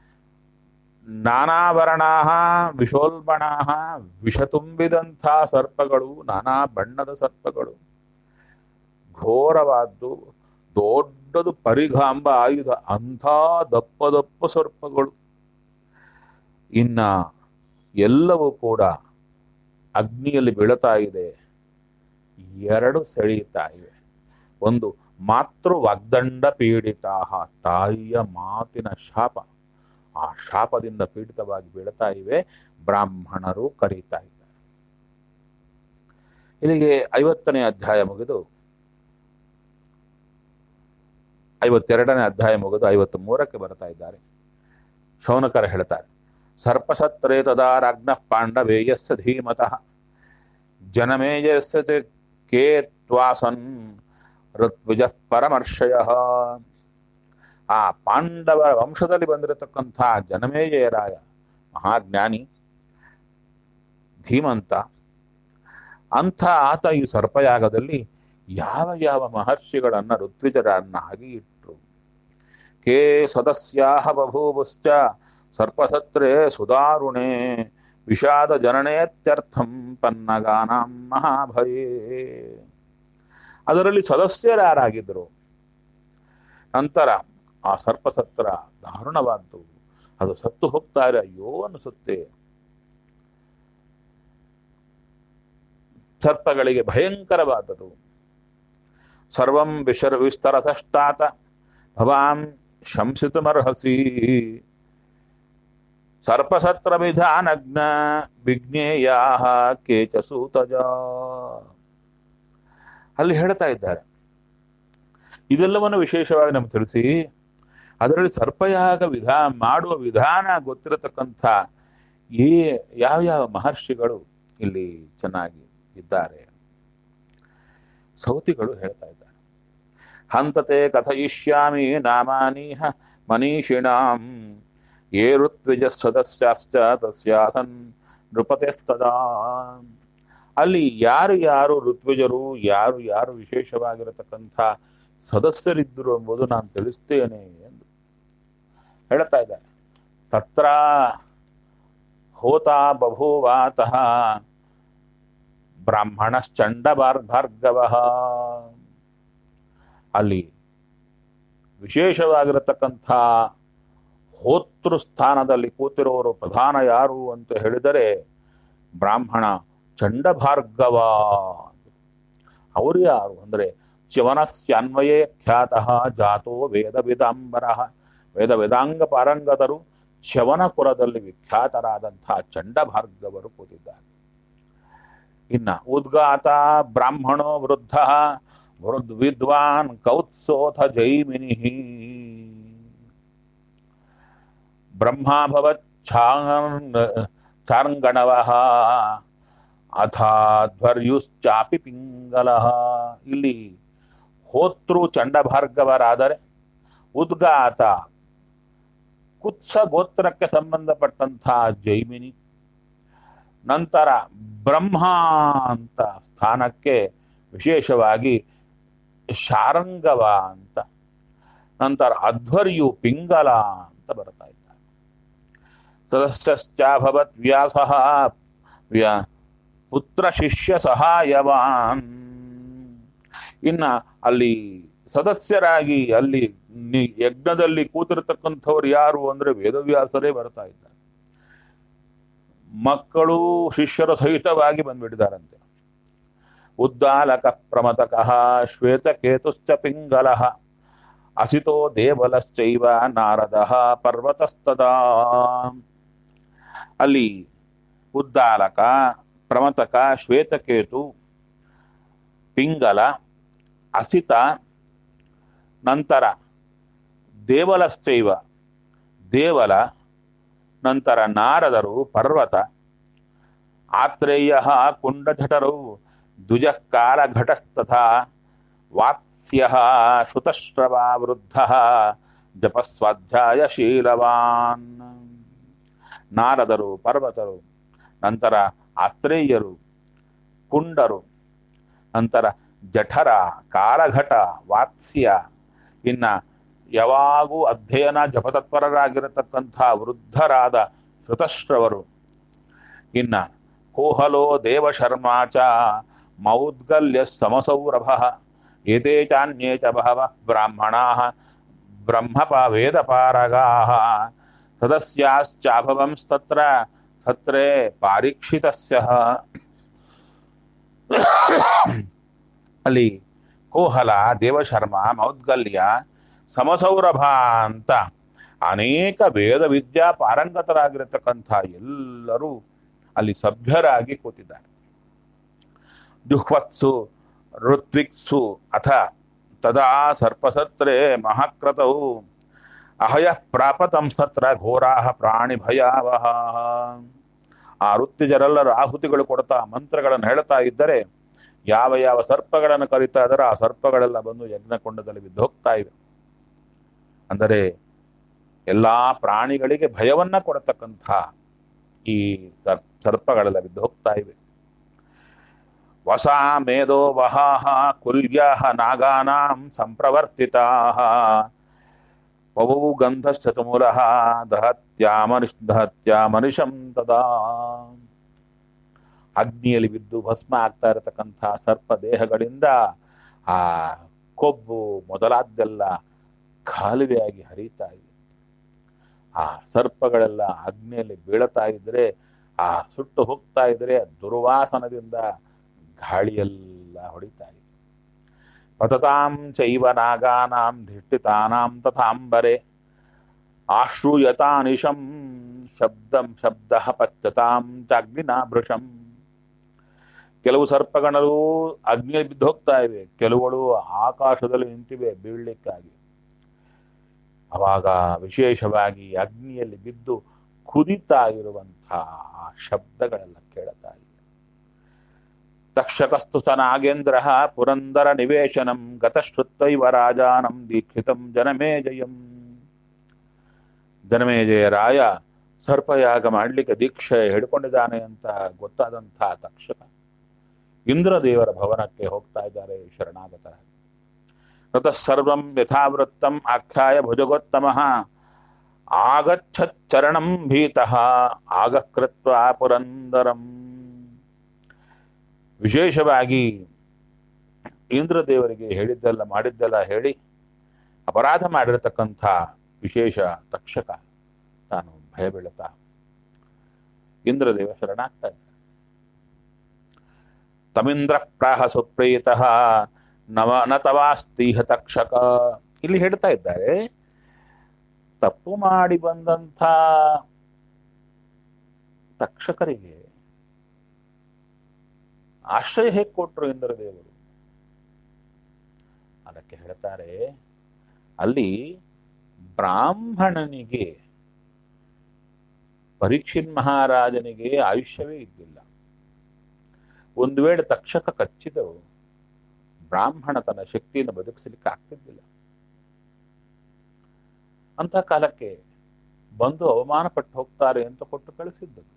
ನಾನಾವರಣಾ ವಿಶೋಲ್ಬಣಾ ವಿಷ ತುಂಬಿದಂಥ ಸರ್ಪಗಳು ನಾನಾ ಬಣ್ಣದ ಸರ್ಪಗಳು ಘೋರವಾದ್ದು ದೊಡ್ಡದು ಪರಿಘಾಂಬ ಆಯುಧ ಅಂಥ ದಪ್ಪ ದಪ್ಪ ಸರ್ಪಗಳು ಇನ್ನ ಎಲ್ಲವೂ ಕೂಡ ಅಗ್ನಿಯಲ್ಲಿ ಬೀಳುತ್ತಾ ಇದೆ ಎರಡು ಸೆಳೀತಾ ಇವೆ ಒಂದು ಮಾತೃ ವಾಗ್ದಂಡ ಪೀಡಿತ ತಾಯಿಯ ಮಾತಿನ ಶಾಪ ಆ ಶಾಪದಿಂದ ಪೀಡಿತವಾಗಿ ಬೀಳ್ತಾ ಇವೆ ಬ್ರಾಹ್ಮಣರು ಕರೀತಾ ಇದ್ದಾರೆ ಇಲ್ಲಿಗೆ ಐವತ್ತನೇ ಅಧ್ಯಾಯ ಮುಗಿದು ಐವತ್ತೆರಡನೇ ಅಧ್ಯಾಯ ಮುಗಿದು ಐವತ್ತ್ ಮೂರಕ್ಕೆ ಬರ್ತಾ ಇದ್ದಾರೆ ಶೌನಕರ ಹೇಳ್ತಾರೆ ಸರ್ಪಸತ್ರೇ ತದಾ ರಾಜ್ಞ ಪಾಂಡವೇಯಸ್ಸ ಧೀಮತಃ ಜನಮೇಜಸ್ಯ ಕೇ ತ್ವಾಸನ್ ಋತ್ವಿಜ ಪರಮರ್ಷಯ ಆ ಪಾಂಡವರ ವಂಶದಲ್ಲಿ ಬಂದಿರತಕ್ಕಂಥ ಜನಮೇಜಯರಾಯ ಮಹಾಜ್ಞಾನಿ ಧೀಮಂತ ಅಂಥ ಆತ ಈ ಸರ್ಪಯಾಗದಲ್ಲಿ ಯಾವ ಯಾವ ಮಹರ್ಷಿಗಳನ್ನ ಋತ್ವಿಜರನ್ನಾಗಿ ಇಟ್ರು ಕೇ ಸದಸ್ಯಾ ಬಭೂವುಶ್ಚ ಸರ್ಪಸತ್ರೇ ಸುದಾರುಣೆ ವಿಷಾದ ಜನನೇತ್ಯರ್ಥಂ ಪನ್ನಗಾನಾಂ ಮಹಾಭಯೇ ಅದರಲ್ಲಿ ಸದಸ್ಯರ್ಯಾರಾಗಿದ್ದರು ನಂತರ ಆ ಸರ್ಪಸತ್ರ ದಾರುಣವಾದ್ದು ಅದು ಸತ್ತು ಹೋಗ್ತಾರೆ ಅಯ್ಯೋ ಅನಿಸುತ್ತೆ ಸರ್ಪಗಳಿಗೆ ಭಯಂಕರವಾದದು ಸರ್ವಂ ವಿಶರ್ ವಿಸ್ತರಸಷ್ಟಾತ ಭವಾಂ ಶಂಸಿತುಮರ್ಹಸಿ ಸರ್ಪಸತ್ರ ವಿಧಾನಜ್ಞ ವಿಜ್ಞೇಯಾ ಕೇಚ ಸೂತಜ ಅಲ್ಲಿ ಹೇಳ್ತಾ ಇದ್ದಾರೆ ಇದೆಲ್ಲವನ್ನು ವಿಶೇಷವಾಗಿ ನಮ್ಗೆ ತಿಳಿಸಿ ಅದರಲ್ಲಿ ಸರ್ಪಯಾಗ ವಿಧಾ ಮಾಡುವ ವಿಧಾನ ಗೊತ್ತಿರತಕ್ಕಂಥ ಈ ಯಾವ ಯಾವ ಮಹರ್ಷಿಗಳು ಇಲ್ಲಿ ಚೆನ್ನಾಗಿ ಇದ್ದಾರೆ ಸೌತಿಗಳು ಹೇಳ್ತಾ ಇದ್ದಾರೆ ಹಂತತೆ ಕಥಯಿಷ್ಯಾಮಿ ನಾಮಾನೀಹ ಮನೀಷಿಣಾಂ ಯೇ ಋತ್ವಿಜ ಸದಸ್ಯಾಶ್ಚ ತಸ್ಯಾಸನ್ ನೃಪತೆಸ್ತದಾ ಅಲ್ಲಿ ಯಾರು ಯಾರು ಋತ್ವಿಜರು ಯಾರು ಯಾರು ವಿಶೇಷವಾಗಿರತಕ್ಕಂಥ ಸದಸ್ಯರಿದ್ದರು ಎಂಬುದು ನಾನು ತಿಳಿಸ್ತೇನೆ ಎಂದು ಹೇಳ್ತಾ ಇದ್ದಾರೆ ತತ್ರ ಹೋತಾ ಬಭೂವಾತಃ ಬ್ರಾಹ್ಮಣಶ್ಚಂಡ ಭಾರ್ಗವ ಅಲ್ಲಿ ವಿಶೇಷವಾಗಿರತಕ್ಕಂಥ ಹೋತೃ ಸ್ಥಾನದಲ್ಲಿ ಕೂತಿರೋರು ಪ್ರಧಾನ ಯಾರು ಅಂತ ಹೇಳಿದರೆ ಬ್ರಾಹ್ಮಣ ಚಂಡಭಾರ್ಗವ ಅವರು ಯಾರು ಅಂದರೆ ಚ್ಯವನಸ್ಯನ್ವಯೇ ಖ್ಯಾತಃ ಜಾತೋ ವೇದ ವೇದಾಂಬರ ವೇದ ವೇದಾಂಗ ಪಾರಂಗತರು ಚ್ಯವನಪುರದಲ್ಲಿ ವಿಖ್ಯಾತರಾದಂತಹ ಚಂಡಭಾರ್ಗವರು ಕೂತಿದ್ದಾರೆ ಇನ್ನ ಉದ್ಗಾತ ಬ್ರಾಹ್ಮಣೋ ವೃದ್ಧ ವೃದ್ ವಿದ್ವಾನ್ ಕೌತ್ಸೋಥ ಜೈಮಿನಿ ಬ್ರಹ್ಮಾಭವತ್ ಚಾರ್ಂಗಣವ ಅಥಾಧ್ವರ್ಯುಶ್ಚಾಪಿ ಪಿಂಗಲ ಇಲ್ಲಿ ಹೋತೃ ಚಂಡಭಾರ್ಗವರಾದರೆ ಉದ್ಗಾತ ಕುತ್ಸ ಗೋತ್ರಕ್ಕೆ ಸಂಬಂಧಪಟ್ಟಂಥ ಜೈಮಿನಿ ನಂತರ ಬ್ರಹ್ಮ ಅಂತ ಸ್ಥಾನಕ್ಕೆ ವಿಶೇಷವಾಗಿ ಶಾರಂಗವ ಅಂತ ನಂತರ ಅಧ್ವರ್ಯು ಪಿಂಗಲ ಅಂತ ಬರ್ತಾ ಇದ್ದಾರೆ ಸದಸ್ಯಶ್ಚಾಭವತ್ ವ್ಯಾಸ ವ್ಯ ಪುತ್ರ ಶಿಷ್ಯ ಸಹಾಯವಾನ್ ಇನ್ನ ಅಲ್ಲಿ ಸದಸ್ಯರಾಗಿ ಅಲ್ಲಿ ನಿ- ಯಜ್ಞದಲ್ಲಿ ಕೂತಿರತಕ್ಕಂಥವ್ರು ಯಾರು ಅಂದ್ರೆ ವೇದವ್ಯಾಸರೇ ಬರ್ತಾ ಇದ್ದಾರೆ ಮಕ್ಕಳು ಶಿಷ್ಯರ ಸಹಿತವಾಗಿ ಬಂದ್ಬಿಟ್ಟಿದ್ದಾರಂತೆ ಉದ್ದಾಲಕ ಪ್ರಮತಕಃ ಶ್ವೇತಕೇತುಶ್ಚ ಪಿಂಗಲಃ ಅಸಿತೋ ದೇವಲಶ್ಚೈವ ನಾರದಃ ಪರ್ವತಸ್ತದಾ ಅಲ್ಲಿ ಉದ್ದಾಲಕ ಪ್ರಮತಕ ಶ್ವೇತಕೇತು ಪಿಂಗಲ ಅಸಿತ ನಂತರ ದೇವಲಶ್ಚೈವ ದೇವಲ ನಂತರ ನಾರದರು ಪರ್ವತ ಆತ್ರೇಯ ಕುಂಡಜಠರು ದ್ವಿಜಕಾಲಘಟಸ್ತಥಾ ವಾತ್ಸ್ಯ ಶ್ರುತಶ್ರವ ವೃದ್ಧ ಜಪಸ್ವಾಧ್ಯಾಯಶೀಲವಾನ್ ನಾರದರು ಪರ್ವತರು ನಂತರ ಆತ್ರೇಯರು ಕುಂಡರು ನಂತರ ಜಠರ ಕಾಲಘಟ ವಾತ್ಸ್ಯ ಇನ್ನ ಯಾವಾಗೂ ಅಧ್ಯಯನ ಜಪತತ್ಪರರಾಗಿರತಕ್ಕಂಥ ವೃದ್ಧರಾದ ಶ್ರುತಶ್ರವರು ಇನ್ನ ಕೋಹಲೋ ದೇವಶರ್ಮಾ ಚ ಮೌದ್ಗಲ್ಯ ಸಮಸೌರಭ ಏತೇ ಚಾನ್ಯೇ ಚ ಬಹವ ಬ್ರಾಹ್ಮಣಾ ಬ್ರಹ್ಮಪ ವೇದಪಾರಗಾ ಸದಸ್ಯಾಶ್ಚಾಭವಂಸ್ತತ್ರ ಸತ್ರೇ ಪಾರೀಕ್ಷಿತಸ್ಯ ಅಲ್ಲಿ ಕೋಹಲ ದೇವಶರ್ಮ ಮೌದ್ಗಲ್ಯ ಸಮಸೌರಭ ಅಂತ ಅನೇಕ ವೇದ ವಿದ್ಯಾ ಪಾರಂಗತರಾಗಿರತಕ್ಕಂಥ ಎಲ್ಲರೂ ಅಲ್ಲಿ ಸಭ್ಯರಾಗಿ ಕೂತಿದ್ದಾರೆ ಜುಹ್ವತ್ಸು ಋತ್ವಿಕ್ಸು ಅಥ ತದಾ ಸರ್ಪಸತ್ರೆ ಮಹಾಕ್ರತವು ಅಹಯ ಪ್ರಾಪತಂ ಸತ್ರ ಘೋರಾಹ ಪ್ರಾಣಿ ಭಯಾವಹ ಆ ಋತ್ವಿಜರೆಲ್ಲರ ಆಹುತಿಗಳು ಕೊಡ್ತಾ ಮಂತ್ರಗಳನ್ನು ಹೇಳ್ತಾ ಇದ್ದರೆ ಯಾವ ಯಾವ ಸರ್ಪಗಳನ್ನು ಕರಿತಾ ಇದ್ದಾರೆ ಆ ಸರ್ಪಗಳೆಲ್ಲ ಬಂದು ಯಜ್ಞಕೊಂಡದಲ್ಲಿ ಬಿದ್ದು ಹೋಗ್ತಾ ಇವೆ ಅಂದರೆ ಎಲ್ಲಾ ಪ್ರಾಣಿಗಳಿಗೆ ಭಯವನ್ನ ಕೊಡತಕ್ಕಂಥ ಈ ಸರ್ ಸರ್ಪಗಳೆಲ್ಲ ಬಿದ್ದು ಹೋಗ್ತಾ ಇವೆ ವಸಾ ಮೇಧೋ ವಹಾಹ ಕುಲ್ಯ ನಾಗಾನಾಂ ಸಂಪ್ರವರ್ತಿತಾ ಪವೌ ಗಂಧಶ್ಚತುಮೂಲ ದಹತ್ಯಾಮನಿಷ್ ದಹತ್ಯಾಮನಿಷಂ ತದಾ ಅಗ್ನಿಯಲ್ಲಿ ಬಿದ್ದು ಭಸ್ಮ ಆಗ್ತಾ ಇರತಕ್ಕಂಥ ಸರ್ಪ ದೇಹಗಳಿಂದ ಆ ಕೊಬ್ಬು ಮೊದಲಾದ್ದೆಲ್ಲ ಕಾಲುವೆಯಾಗಿ ಹರಿತಾ ಇದೆ ಆ ಸರ್ಪಗಳೆಲ್ಲ ಅಗ್ನಿಯಲ್ಲಿ ಬೀಳತಾ ಇದ್ರೆ ಆ ಸುಟ್ಟು ಹೋಗ್ತಾ ಇದ್ರೆ ದುರ್ವಾಸನದಿಂದ ಗಾಳಿಯೆಲ್ಲ ಹೊಡಿತಾ ಇದೆ ಪತತಾಂ ಚೈವ ನಾಗಾನಾಂ ಧಿಷ್ಟಿತಾನಾಂ ತಥಾಂಬರೆ ಆಶ್ರೂಯತಾನಿಶಂ ಶಬ್ದಂ ಶಬ್ದ ಪಚ್ಚತಾಂ ಚಾಗ್ನಿನಾ ಭೃಶಂ ಕೆಲವು ಸರ್ಪಗಣಗಳು ಅಗ್ನಿಯಲ್ಲಿ ಬಿದ್ದು ಹೋಗ್ತಾ ಇವೆ ಕೆಲವುಗಳು ಆಕಾಶದಲ್ಲಿ ನಿಂತಿವೆ ಬೀಳ್ಲಿಕ್ಕಾಗಿ ಅವಾಗ ವಿಶೇಷವಾಗಿ ಅಗ್ನಿಯಲ್ಲಿ ಬಿದ್ದು ಕುದಿತಾ ಇರುವಂತಹ ಆ ಶಬ್ದಗಳೆಲ್ಲ ಕೇಳುತ್ತಾ ಇವೆ ತಕ್ಷಕಸ್ತು ಸ ನಾಗೇಂದ್ರ ಪುರಂದರ ನಿವೇಶನಂ ಗತಶ್ರುತ್ವೈವ ರಾಜಾನಂ ದೀಕ್ಷಿತಂ ಜನಮೇಜಯಂ ಜನಮೇಜಯ ರಾಯ ಸರ್ಪಯಾಗ ಮಾಡಲಿಕ್ಕೆ ದೀಕ್ಷೆ ಹಿಡ್ಕೊಂಡಿದ್ದಾನೆ ಅಂತ ಗೊತ್ತಾದಂಥ ತಕ್ಷಕ ಇಂದ್ರದೇವರ ಭವನಕ್ಕೆ ಹೋಗ್ತಾ ಇದ್ದಾರೆ ಶರಣಾಗತರಾಗಿ ಸರ್ವಂ ಯಥಾವೃತ್ತಂ ಆಖ್ಯಾಯ ಭುಜಗೋತ್ತಮ ಆಗಚ್ಚರಣಂ ಭೀತಃ ಆಗಕೃತ್ವ ಪುರಂದರಂ ವಿಶೇಷವಾಗಿ ಇಂದ್ರದೇವರಿಗೆ ಹೇಳಿದ್ದೆಲ್ಲ ಮಾಡಿದ್ದೆಲ್ಲ ಹೇಳಿ ಅಪರಾಧ ಮಾಡಿರತಕ್ಕಂಥ ವಿಶೇಷ ತಕ್ಷಕ ತಾನು ಭಯ ಬೀಳುತ್ತಾ ಇಂದ್ರದೇವ ಶರಣಾಗ್ತಾ ಇದ್ದ ತಮಿಂದ್ರ ಪ್ರಾಹ ಸುಪ್ರೀತ ನವ ನತವಾಸ್ತೀಹ ತಕ್ಷಕ ಇಲ್ಲಿ ಹೇಳ್ತಾ ಇದ್ದಾರೆ ತಪ್ಪು ಮಾಡಿ ಬಂದಂಥ ತಕ್ಷಕರಿಗೆ ಆಶ್ರಯ ಹೇಗೆ ಕೊಟ್ರು ಇಂದ್ರದೇವರು ಅದಕ್ಕೆ ಹೇಳ್ತಾರೆ ಅಲ್ಲಿ ಬ್ರಾಹ್ಮಣನಿಗೆ ಪರೀಕ್ಷಿನ್ ಮಹಾರಾಜನಿಗೆ ಆಯುಷ್ಯವೇ ಇದ್ದಿಲ್ಲ ಒಂದು ವೇಳೆ ತಕ್ಷಕ ಕಚ್ಚಿದರು ಬ್ರಾಹ್ಮಣ ತನ್ನ ಶಕ್ತಿಯನ್ನು ಬದುಕಿಸಲಿಕ್ಕೆ ಆಗ್ತಿದ್ದಿಲ್ಲ ಅಂತ ಕಾಲಕ್ಕೆ ಬಂದು ಅವಮಾನ ಪಟ್ಟು ಹೋಗ್ತಾರೆ ಅಂತ ಕೊಟ್ಟು ಕಳಿಸಿದ್ದರು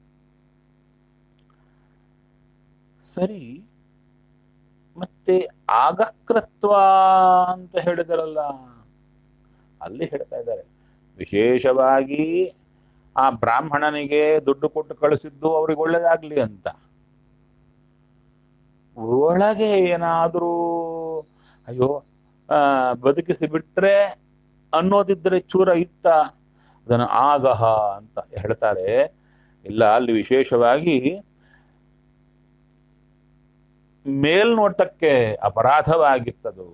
ಸರಿ ಮತ್ತೆ ಆಗಕೃತ್ವ ಅಂತ ಹೇಳಿದರಲ್ಲ ಅಲ್ಲಿ ಹೇಳ್ತಾ ಇದ್ದಾರೆ ವಿಶೇಷವಾಗಿ ಆ ಬ್ರಾಹ್ಮಣನಿಗೆ ದುಡ್ಡು ಕೊಟ್ಟು ಕಳಿಸಿದ್ದು ಅವ್ರಿಗೆ ಒಳ್ಳೇದಾಗ್ಲಿ ಅಂತ ಒಳಗೆ ಏನಾದರೂ ಅಯ್ಯೋ ಆ, ಬದುಕಿಸಿ ಬಿಟ್ರೆ ಅನ್ನೋದಿದ್ರೆ ಚೂರ ಇತ್ತ ಅದನ್ನು ಆಗಹ ಅಂತ ಹೇಳ್ತಾರೆ ಇಲ್ಲ ಅಲ್ಲಿ ವಿಶೇಷವಾಗಿ ಮೇಲ್ನೋಟಕ್ಕೆ ಅಪರಾಧವಾಗಿತ್ತದು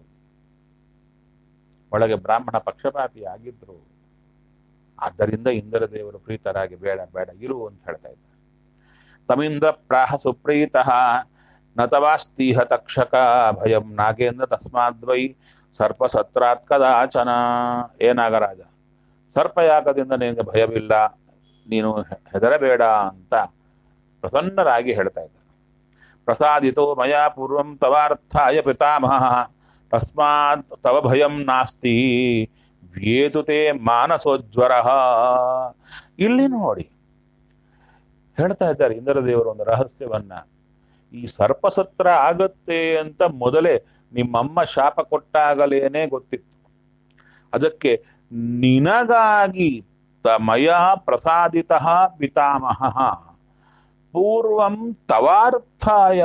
ಒಳಗೆ ಬ್ರಾಹ್ಮಣ ಪಕ್ಷಪಾತಿ ಆಗಿದ್ರು ಆದ್ದರಿಂದ ಇಂದ್ರ ದೇವರು ಪ್ರೀತರಾಗಿ ಬೇಡ ಬೇಡ ಇರು ಅಂತ ಹೇಳ್ತಾ ಇದ್ದಾರೆ ತಮಿಂದ್ರ ಪ್ರಾಹ ಸುಪ್ರೀತ ನತವಾಸ್ತೀಹ ತಕ್ಷಕ ಭಯಂ ನಾಗೇಂದ್ರ ತಸ್ಮಾದ್ವೈ ಸರ್ಪ ಸತ್ರಾತ್ ಕದಾಚನ ಏ ನಾಗರಾಜ ಸರ್ಪಯಾಗದಿಂದ ನಿನಗೆ ಭಯವಿಲ್ಲ ನೀನು ಹೆದರಬೇಡ ಅಂತ ಪ್ರಸನ್ನರಾಗಿ ಹೇಳ್ತಾ ಇದ್ದಾರೆ ಪ್ರಸಾದಿತೋ ಮಯಾ ಪೂರ್ವಂ ತವಾರ್ಥಾಯ ಪಿತಾಮಹ ತಸ್ಮಾತ್ ತವ ಭಯಂ ನಾಸ್ತಿ ವ್ಯೇತುತೆ ಮಾನಸೋಜ್ವರ ಇಲ್ಲಿ ನೋಡಿ ಹೇಳ್ತಾ ಇದ್ದಾರೆ ಇಂದ್ರದೇವರು ಒಂದು ರಹಸ್ಯವನ್ನ ಈ ಸರ್ಪಸತ್ರ ಆಗತ್ತೆ ಅಂತ ಮೊದಲೇ ನಿಮ್ಮಮ್ಮ ಶಾಪ ಕೊಟ್ಟಾಗಲೇನೆ ಗೊತ್ತಿತ್ತು ಅದಕ್ಕೆ ನಿನಗಾಗಿ ತ- ಮಯ ಪ್ರಸಾದಿತ ಪಿತಾಮಹ ಪೂರ್ವಂ ತವಾರ್ಥಾಯ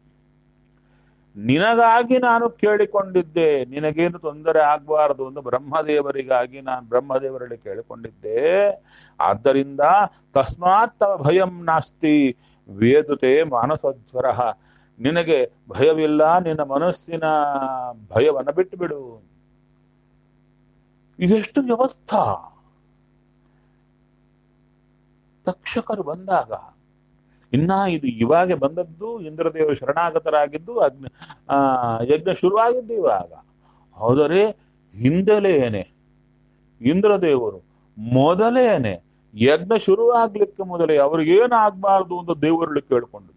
ನಿನಗಾಗಿ ನಾನು ಕೇಳಿಕೊಂಡಿದ್ದೆ ನಿನಗೇನು ತೊಂದರೆ ಆಗಬಾರದು ಎಂದು ಬ್ರಹ್ಮದೇವರಿಗಾಗಿ ನಾನು ಬ್ರಹ್ಮದೇವರಲ್ಲಿ ಕೇಳಿಕೊಂಡಿದ್ದೆ ಆದ್ದರಿಂದ ತಸ್ಮಾತ್ ತವ ಭಯಂ ನಾಸ್ತಿ ವೇದುತೆ ಮಾನಸೋಜ್ವರ ನಿನಗೆ ಭಯವಿಲ್ಲ ನಿನ್ನ ಮನಸ್ಸಿನ ಭಯವನ್ನು ಬಿಟ್ಟು ಬಿಡು ಇದೆಷ್ಟು ವ್ಯವಸ್ಥಾ ತಕ್ಷಕರು ಬಂದಾಗ ಇನ್ನ ಇದು ಇವಾಗ ಬಂದದ್ದು ಇಂದ್ರದೇವರು ಶರಣಾಗತರಾಗಿದ್ದು ಅಗ್ನಿ ಆ ಯಜ್ಞ ಶುರುವಾಗಿದ್ದು ಇವಾಗ ಹೌದರೆ ಹಿಂದೆಲೇನೆ ಇಂದ್ರದೇವರು ಮೊದಲೇನೆ ಯಜ್ಞ ಶುರುವಾಗ್ಲಿಕ್ಕೆ ಮೊದಲೇ ಅವ್ರಿಗೇನಾಗ್ಬಾರ್ದು ಅಂತ ದೇವರಲ್ಲಿ ಕೇಳ್ಕೊಂಡದ್ದು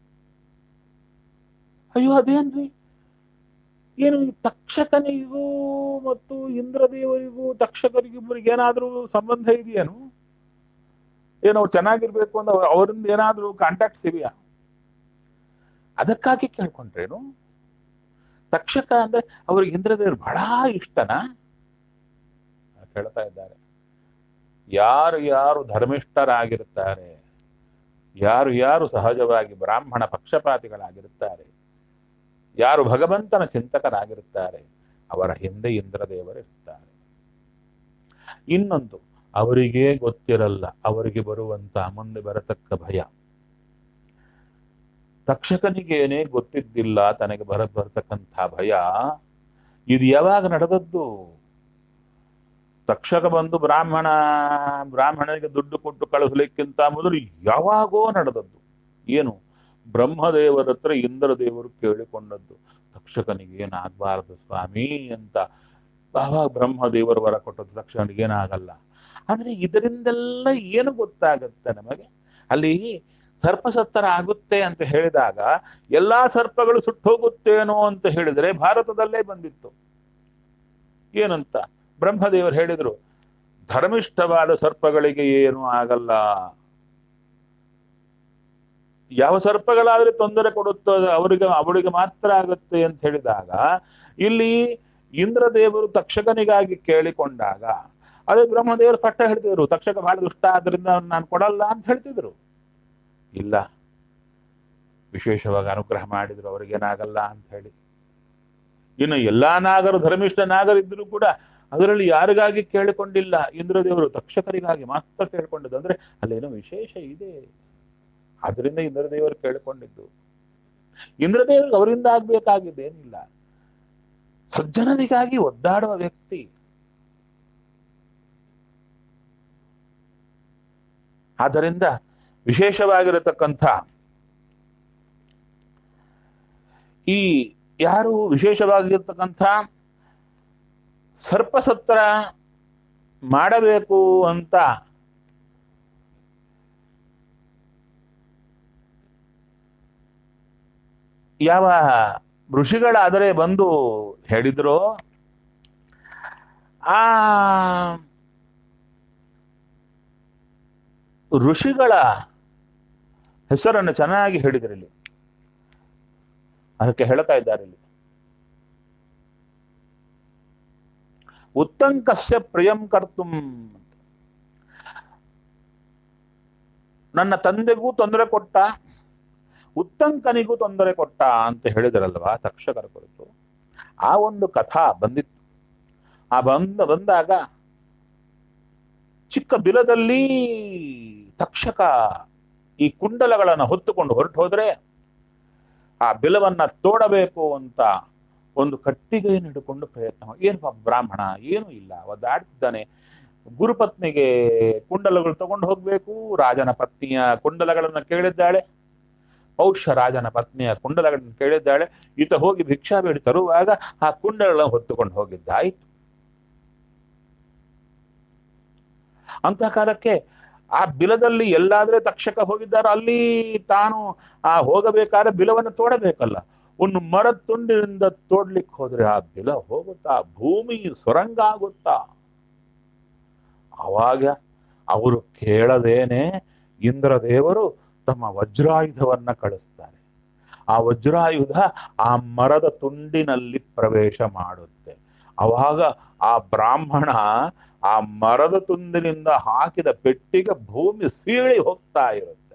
ಅಯ್ಯೋ ಅದೇನ್ರಿ ಏನು ಈ ತಕ್ಷಕನಿಗೂ ಮತ್ತು ಇಂದ್ರದೇವರಿಗೂ ತಕ್ಷಕರಿಗಿಬ್ಬರಿಗೆ ಏನಾದ್ರೂ ಸಂಬಂಧ ಇದೆಯೇನು ಏನು ಅವ್ರು ಚೆನ್ನಾಗಿರ್ಬೇಕು ಅಂತ ಅವ್ರ- ಅವರಿಂದ ಏನಾದ್ರೂ ಕಾಂಟ್ಯಾಕ್ಟ್ಸ್ ಇದೆಯಾ ಅದಕ್ಕಾಗಿ ಕೇಳ್ಕೊಂಡ್ರೇನು ತಕ್ಷಕ ಅಂದ್ರೆ ಅವ್ರಿಗೆ ಇಂದ್ರದೇವರು ಬಹಳ ಇಷ್ಟನಾ ಹೇಳ್ತಾ ಇದ್ದಾರೆ ಯಾರು ಯಾರು ಧರ್ಮಿಷ್ಠರಾಗಿರುತ್ತಾರೆ ಯಾರು ಯಾರು ಸಹಜವಾಗಿ ಬ್ರಾಹ್ಮಣ ಪಕ್ಷಪಾತಿಗಳಾಗಿರುತ್ತಾರೆ ಯಾರು ಭಗವಂತನ ಚಿಂತಕರಾಗಿರುತ್ತಾರೆ ಅವರ ಹಿಂದೆ ಇಂದ್ರದೇವರಿರ್ತಾರೆ ಇನ್ನೊಂದು ಅವರಿಗೆ ಗೊತ್ತಿರಲ್ಲ ಅವರಿಗೆ ಬರುವಂತ ಮುಂದೆ ಬರತಕ್ಕ ಭಯ ತಕ್ಷಕನಿಗೇನೆ ಗೊತ್ತಿದ್ದಿಲ್ಲ ತನಗೆ ಬರ ಬರತಕ್ಕಂಥ ಭಯ ಇದು ಯಾವಾಗ ನಡೆದದ್ದು ತಕ್ಷಕ ಬಂದು ಬ್ರಾಹ್ಮಣ ಬ್ರಾಹ್ಮಣನಿಗೆ ದುಡ್ಡು ಕೊಟ್ಟು ಕಳಿಸ್ಲಿಕ್ಕಿಂತ ಮೊದಲು ಯಾವಾಗೋ ನಡೆದದ್ದು ಏನು ಬ್ರಹ್ಮದೇವರ ಹತ್ರ ಇಂದ್ರದೇವರು ಕೇಳಿಕೊಂಡದ್ದು ತಕ್ಷಕನಿಗೆ ಏನಾಗಬಾರದು ಸ್ವಾಮಿ ಅಂತ ಆವಾಗ ಬ್ರಹ್ಮದೇವರು ವರ ಕೊಟ್ಟದ್ದು ತಕ್ಷಕನಿಗೆ ಏನಾಗಲ್ಲ ಆದ್ರೆ ಇದರಿಂದೆಲ್ಲ ಏನು ಗೊತ್ತಾಗುತ್ತೆ ನಮಗೆ ಅಲ್ಲಿ ಸರ್ಪಸತ್ತರ ಆಗುತ್ತೆ ಅಂತ ಹೇಳಿದಾಗ ಎಲ್ಲಾ ಸರ್ಪಗಳು ಸುಟ್ಟೋಗುತ್ತೇನೋ ಅಂತ ಹೇಳಿದ್ರೆ ಭಾರತದಲ್ಲೇ ಬಂದಿತ್ತು ಏನಂತ ಬ್ರಹ್ಮದೇವರು ಹೇಳಿದ್ರು ಧರ್ಮಿಷ್ಠವಾದ ಸರ್ಪಗಳಿಗೆ ಏನು ಆಗಲ್ಲ ಯಾವ ಸರ್ಪಗಳಾದ್ರೆ ತೊಂದರೆ ಕೊಡುತ್ತೋ ಅದು ಅವರಿಗೆ ಅವಳಿಗೆ ಮಾತ್ರ ಆಗುತ್ತೆ ಅಂತ ಹೇಳಿದಾಗ ಇಲ್ಲಿ ಇಂದ್ರದೇವರು ತಕ್ಷಕನಿಗಾಗಿ ಕೇಳಿಕೊಂಡಾಗ ಅದೇ ಬ್ರಹ್ಮದೇವರು ಪಟ್ಟ ಹೇಳ್ತಿದ್ರು ತಕ್ಷಕ ಬಹಳ ದುಷ್ಟ ಆದ್ರಿಂದ ನಾನು ಕೊಡಲ್ಲ ಅಂತ ಹೇಳ್ತಿದ್ರು ಇಲ್ಲ ವಿಶೇಷವಾಗಿ ಅನುಗ್ರಹ ಮಾಡಿದ್ರು ಅವ್ರಿಗೇನಾಗಲ್ಲ ಅಂತ ಹೇಳಿ ಇನ್ನು ಎಲ್ಲಾ ನಾಗರು ಧರ್ಮಿಷ್ಠ ನಾಗರಿದ್ರು ಕೂಡ ಅದರಲ್ಲಿ ಯಾರಿಗಾಗಿ ಕೇಳಿಕೊಂಡಿಲ್ಲ ಇಂದ್ರದೇವರು ತಕ್ಷಕರಿಗಾಗಿ ಮಾತ್ರ ಕೇಳಿಕೊಂಡಿದ್ದು ಅಂದ್ರೆ ಅಲ್ಲೇನೋ ವಿಶೇಷ ಇದೆ ಆದ್ರಿಂದ ಇಂದ್ರದೇವರು ಕೇಳಿಕೊಂಡಿದ್ದು ಇಂದ್ರದೇವರಿಗೆ ಅವರಿಂದ ಆಗ್ಬೇಕಾಗಿದ್ದೇನಿಲ್ಲ ಸಜ್ಜನರಿಗಾಗಿ ಒದ್ದಾಡುವ ವ್ಯಕ್ತಿ ಆದ್ದರಿಂದ ವಿಶೇಷವಾಗಿರತಕ್ಕಂಥ ಈ ಯಾರು ವಿಶೇಷವಾಗಿರ್ತಕ್ಕಂಥ ಸರ್ಪಸತ್ರ ಮಾಡಬೇಕು ಅಂತ ಯಾವ ಋಷಿಗಳಾದರೆ ಬಂದು ಹೇಳಿದ್ರು ಆ ಋಷಿಗಳ ಹೆಸರನ್ನು ಚೆನ್ನಾಗಿ ಹೇಳಿದ್ರು ಇಲ್ಲಿ ಅದಕ್ಕೆ ಹೇಳ್ತಾ ಇದ್ದಾರೆ ಇಲ್ಲಿ ಉತ್ತಂಕಸ್ಯ ಪ್ರಿಯಂ ಕರ್ತುಂ ಅಂತ. ನನ್ನ ತಂದೆಗೂ ತೊಂದರೆ ಕೊಟ್ಟ ಉತ್ತಂಕನಿಗೂ ತೊಂದರೆ ಕೊಟ್ಟ ಅಂತ ಹೇಳಿದ್ರಲ್ವಾ ತಕ್ಷಕರ ಕುರಿತು ಆ ಒಂದು ಕಥಾ ಬಂದಿತ್ತು ಆ ಬಂದ ಬಂದಾಗ ಚಿಕ್ಕ ಬಿಲದಲ್ಲಿ ತಕ್ಷಕ ಈ ಕುಂಡಲಗಳನ್ನು ಹೊತ್ತುಕೊಂಡು ಹೊರಟು ಹೋದ್ರೆ ಆ ಬಿಲವನ್ನ ತೋಡಬೇಕು ಅಂತ ಒಂದು ಕಟ್ಟಿಗೆಯನ್ನು ಹಿಡ್ಕೊಂಡು ಪ್ರಯತ್ನ ಮಾಡಿ ಏನು ಪಾಪ ಬ್ರಾಹ್ಮಣ ಏನೂ ಇಲ್ಲ ಒದ್ದಾಡ್ತಿದ್ದಾನೆ ಗುರುಪತ್ನಿಗೆ ಕುಂಡಲಗಳು ತಗೊಂಡು ಹೋಗ್ಬೇಕು ರಾಜನ ಪತ್ನಿಯ ಕುಂಡಲಗಳನ್ನು ಕೇಳಿದ್ದಾಳೆ ಪೌಷ್ಯ ರಾಜನ ಪತ್ನಿಯ ಕುಂಡಲಗಳನ್ನು ಕೇಳಿದ್ದಾಳೆ ಈತ ಹೋಗಿ ಭಿಕ್ಷಾ ಬೇಡಿ ತರುವಾಗ ಆ ಕುಂಡಲಗಳನ್ನು ಹೊತ್ತುಕೊಂಡು ಹೋಗಿದ್ದಾಯ್ತು ಅಂತ ಕಾಲಕ್ಕೆ ಆ ಬಿಲದಲ್ಲಿ ಎಲ್ಲಾದ್ರೆ ತಕ್ಷಕ ಹೋಗಿದ್ದಾರೋ ಅಲ್ಲಿ ತಾನು ಆ ಹೋಗಬೇಕಾದ್ರೆ ಬಿಲವನ್ನು ತೋಡಬೇಕಲ್ಲ ಒಂದು ಮರದ ತುಂಡಿನಿಂದ ತೋಡ್ಲಿಕ್ಕೆ ಹೋದ್ರೆ ಆ ಬಿಲ ಹೋಗುತ್ತಾ ಭೂಮಿ ಸೊರಂಗ ಆಗುತ್ತಾ ಅವಾಗ ಅವರು ಕೇಳದೇನೆ ಇಂದ್ರದೇವರು ತಮ್ಮ ವಜ್ರಾಯುಧವನ್ನ ಕಳಿಸ್ತಾರೆ ಆ ವಜ್ರಾಯುಧ ಆ ಮರದ ತುಂಡಿನಲ್ಲಿ ಪ್ರವೇಶ ಮಾಡುತ್ತೆ ಅವಾಗ ಆ ಬ್ರಾಹ್ಮಣ ಆ ಮರದ ತುಂಡಿನಿಂದ ಹಾಕಿದ ಪೆಟ್ಟಿಗೆ ಭೂಮಿ ಸೀಳಿ ಹೋಗ್ತಾ ಇರುತ್ತೆ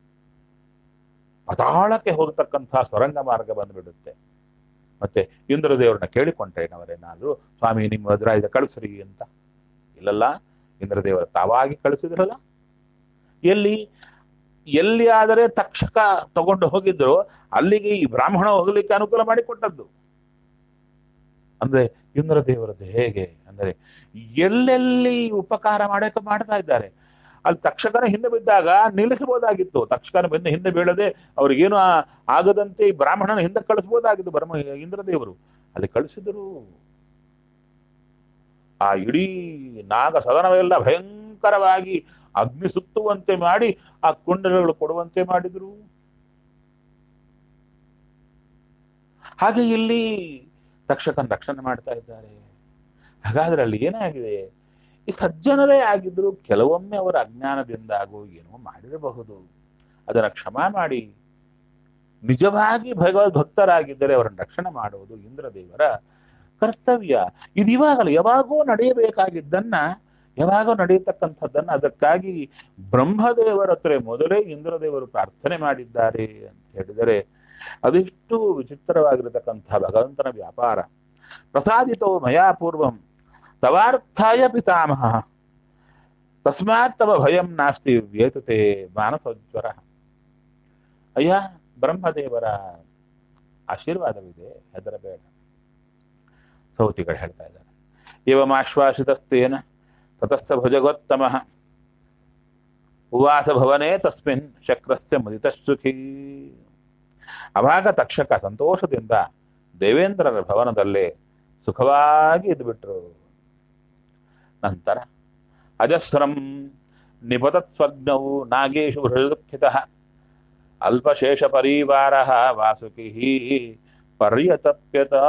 ಪತಾಳಕ್ಕೆ ಹೋಗ್ತಕ್ಕಂತಹ ಸೊರಂಗ ಮಾರ್ಗ ಬಂದ್ಬಿಡುತ್ತೆ ಮತ್ತೆ ಇಂದ್ರದೇವ್ರನ್ನ ಕೇಳಿಕೊಂಡ್ರೇನವರೇನಾದ್ರು ಸ್ವಾಮಿ ನಿಮ್ಮ ವಜ್ರಾಯುಧ ಕಳಿಸ್ರಿ ಅಂತ ಇಲ್ಲಲ್ಲ ಇಂದ್ರದೇವರ ತಾವಾಗಿ ಕಳಿಸಿದ್ರಲ್ಲ ಎಲ್ಲಿ ಎಲ್ಲಿಯಾದರೆ ತಕ್ಷಕ ತಗೊಂಡು ಹೋಗಿದ್ರು ಅಲ್ಲಿಗೆ ಈ ಬ್ರಾಹ್ಮಣ ಹೋಗ್ಲಿಕ್ಕೆ ಅನುಕೂಲ ಮಾಡಿಕೊಟ್ಟದ್ದು ಅಂದ್ರೆ ಇಂದ್ರ ದೇವರದ್ದು ಹೇಗೆ ಅಂದರೆ ಎಲ್ಲೆಲ್ಲಿ ಉಪಕಾರ ಮಾಡಕ್ಕೆ ಮಾಡ್ತಾ ಇದ್ದಾರೆ ಅಲ್ಲಿ ತಕ್ಷಕನ ಹಿಂದೆ ಬಿದ್ದಾಗ ನಿಲ್ಲಿಸಬಹುದಾಗಿತ್ತು ತಕ್ಷಕನ ಬೆನ್ನ ಹಿಂದೆ ಬೀಳದೆ ಅವ್ರಿಗೇನು ಆ- ಆಗದಂತೆ ಈ ಬ್ರಾಹ್ಮಣನ ಹಿಂದೆ ಕಳಿಸ್ಬೋದಾಗಿತ್ತು ಬ್ರಹ್ಮ ಇಂದ್ರದೇವರು ಅಲ್ಲಿ ಕಳಿಸಿದರು ಆ ಇಡೀ ನಾಗ ಸದನವೆಲ್ಲ ಭಯಂಕರವಾಗಿ ಅಗ್ನಿ ಸುತ್ತುವಂತೆ ಮಾಡಿ ಆ ಕುಂಡಲಗಳು ಕೊಡುವಂತೆ ಮಾಡಿದ್ರು ಹಾಗೆ ಇಲ್ಲಿ ತಕ್ಷಕನ ರಕ್ಷಣೆ ಮಾಡ್ತಾ ಇದ್ದಾರೆ ಹಾಗಾದ್ರೆ ಅಲ್ಲಿ ಏನಾಗಿದೆ ಈ ಸಜ್ಜನರೇ ಆಗಿದ್ರು ಕೆಲವೊಮ್ಮೆ ಅವರ ಅಜ್ಞಾನದಿಂದಾಗೋ ಏನೋ ಮಾಡಿರಬಹುದು ಅದನ್ನ ಕ್ಷಮಾ ಮಾಡಿ ನಿಜವಾಗಿ ಭಗವದ್ ಭಕ್ತರಾಗಿದ್ದರೆ ಅವರನ್ನು ರಕ್ಷಣೆ ಮಾಡುವುದು ಇಂದ್ರದೇವರ ಕರ್ತವ್ಯ ಇದು ಇವಾಗಲ್ಲ ಯಾವಾಗೋ ನಡೆಯಬೇಕಾಗಿದ್ದನ್ನ ಯಾವಾಗೋ ನಡೆಯತಕ್ಕಂಥದ್ದನ್ನ ಅದಕ್ಕಾಗಿ ಬ್ರಹ್ಮದೇವರ ಹತ್ರ ಮೊದಲೇ ಇಂದ್ರದೇವರು ಪ್ರಾರ್ಥನೆ ಮಾಡಿದ್ದಾರೆ ಅಂತ ಹೇಳಿದರೆ ಅದೆಷ್ಟು ವಿಚಿತ್ರವಾಗಿರತಕ್ಕಂಥ ಭಗವಂತನ ವ್ಯಾಪಾರ ಪ್ರಸಾದಿತೋ ಮಯಾ ಪೂರ್ವಂ ತವಾರ್ಥಾಯ ಪಿತಾಮಹ ತಸ್ಮಾತ್ ತವ ಭಯಂ ನಾಸ್ತಿ ವ್ಯೇತತೆ ಮಾನಸೋಜ್ವರ ಅಯ್ಯ ಬ್ರಹ್ಮದೇವರ ಆಶೀರ್ವಾದವಿದೆ ಹೆದರಬೇಡ ಸೌತಿಗಳು ಹೇಳ್ತಾ ಇದ್ದಾರೆ ಇವಮಾಶ್ವಾಸಿತಸ್ತೇನ ತತಸ್ಸ ಭುಜಗೋತ್ತಮ ಉವಾಸ ಭವನೇ ತಸ್ಮಿನ್ ಶಕ್ರಸ್ಯ ಮುದಿತಸುಖಿ ಅವಾಗ ತಕ್ಷಕ ಸಂತೋಷದಿಂದ ದೇವೇಂದ್ರರ ಭವನದಲ್ಲೇ ಸುಖವಾಗಿ ಇದ್ಬಿಟ್ರು ನಂತರ ಅಜಸ್ರಂ ನಿಪತತ್ ಸ್ವಜ್ಞವು ನಾಗೇಶು ಹೃದದುಃಖಿತ ಅಲ್ಪಶೇಷ ಪರಿವಾರ ವಾಸುಕಿ ಪರ್ಯತಪ್ಯತ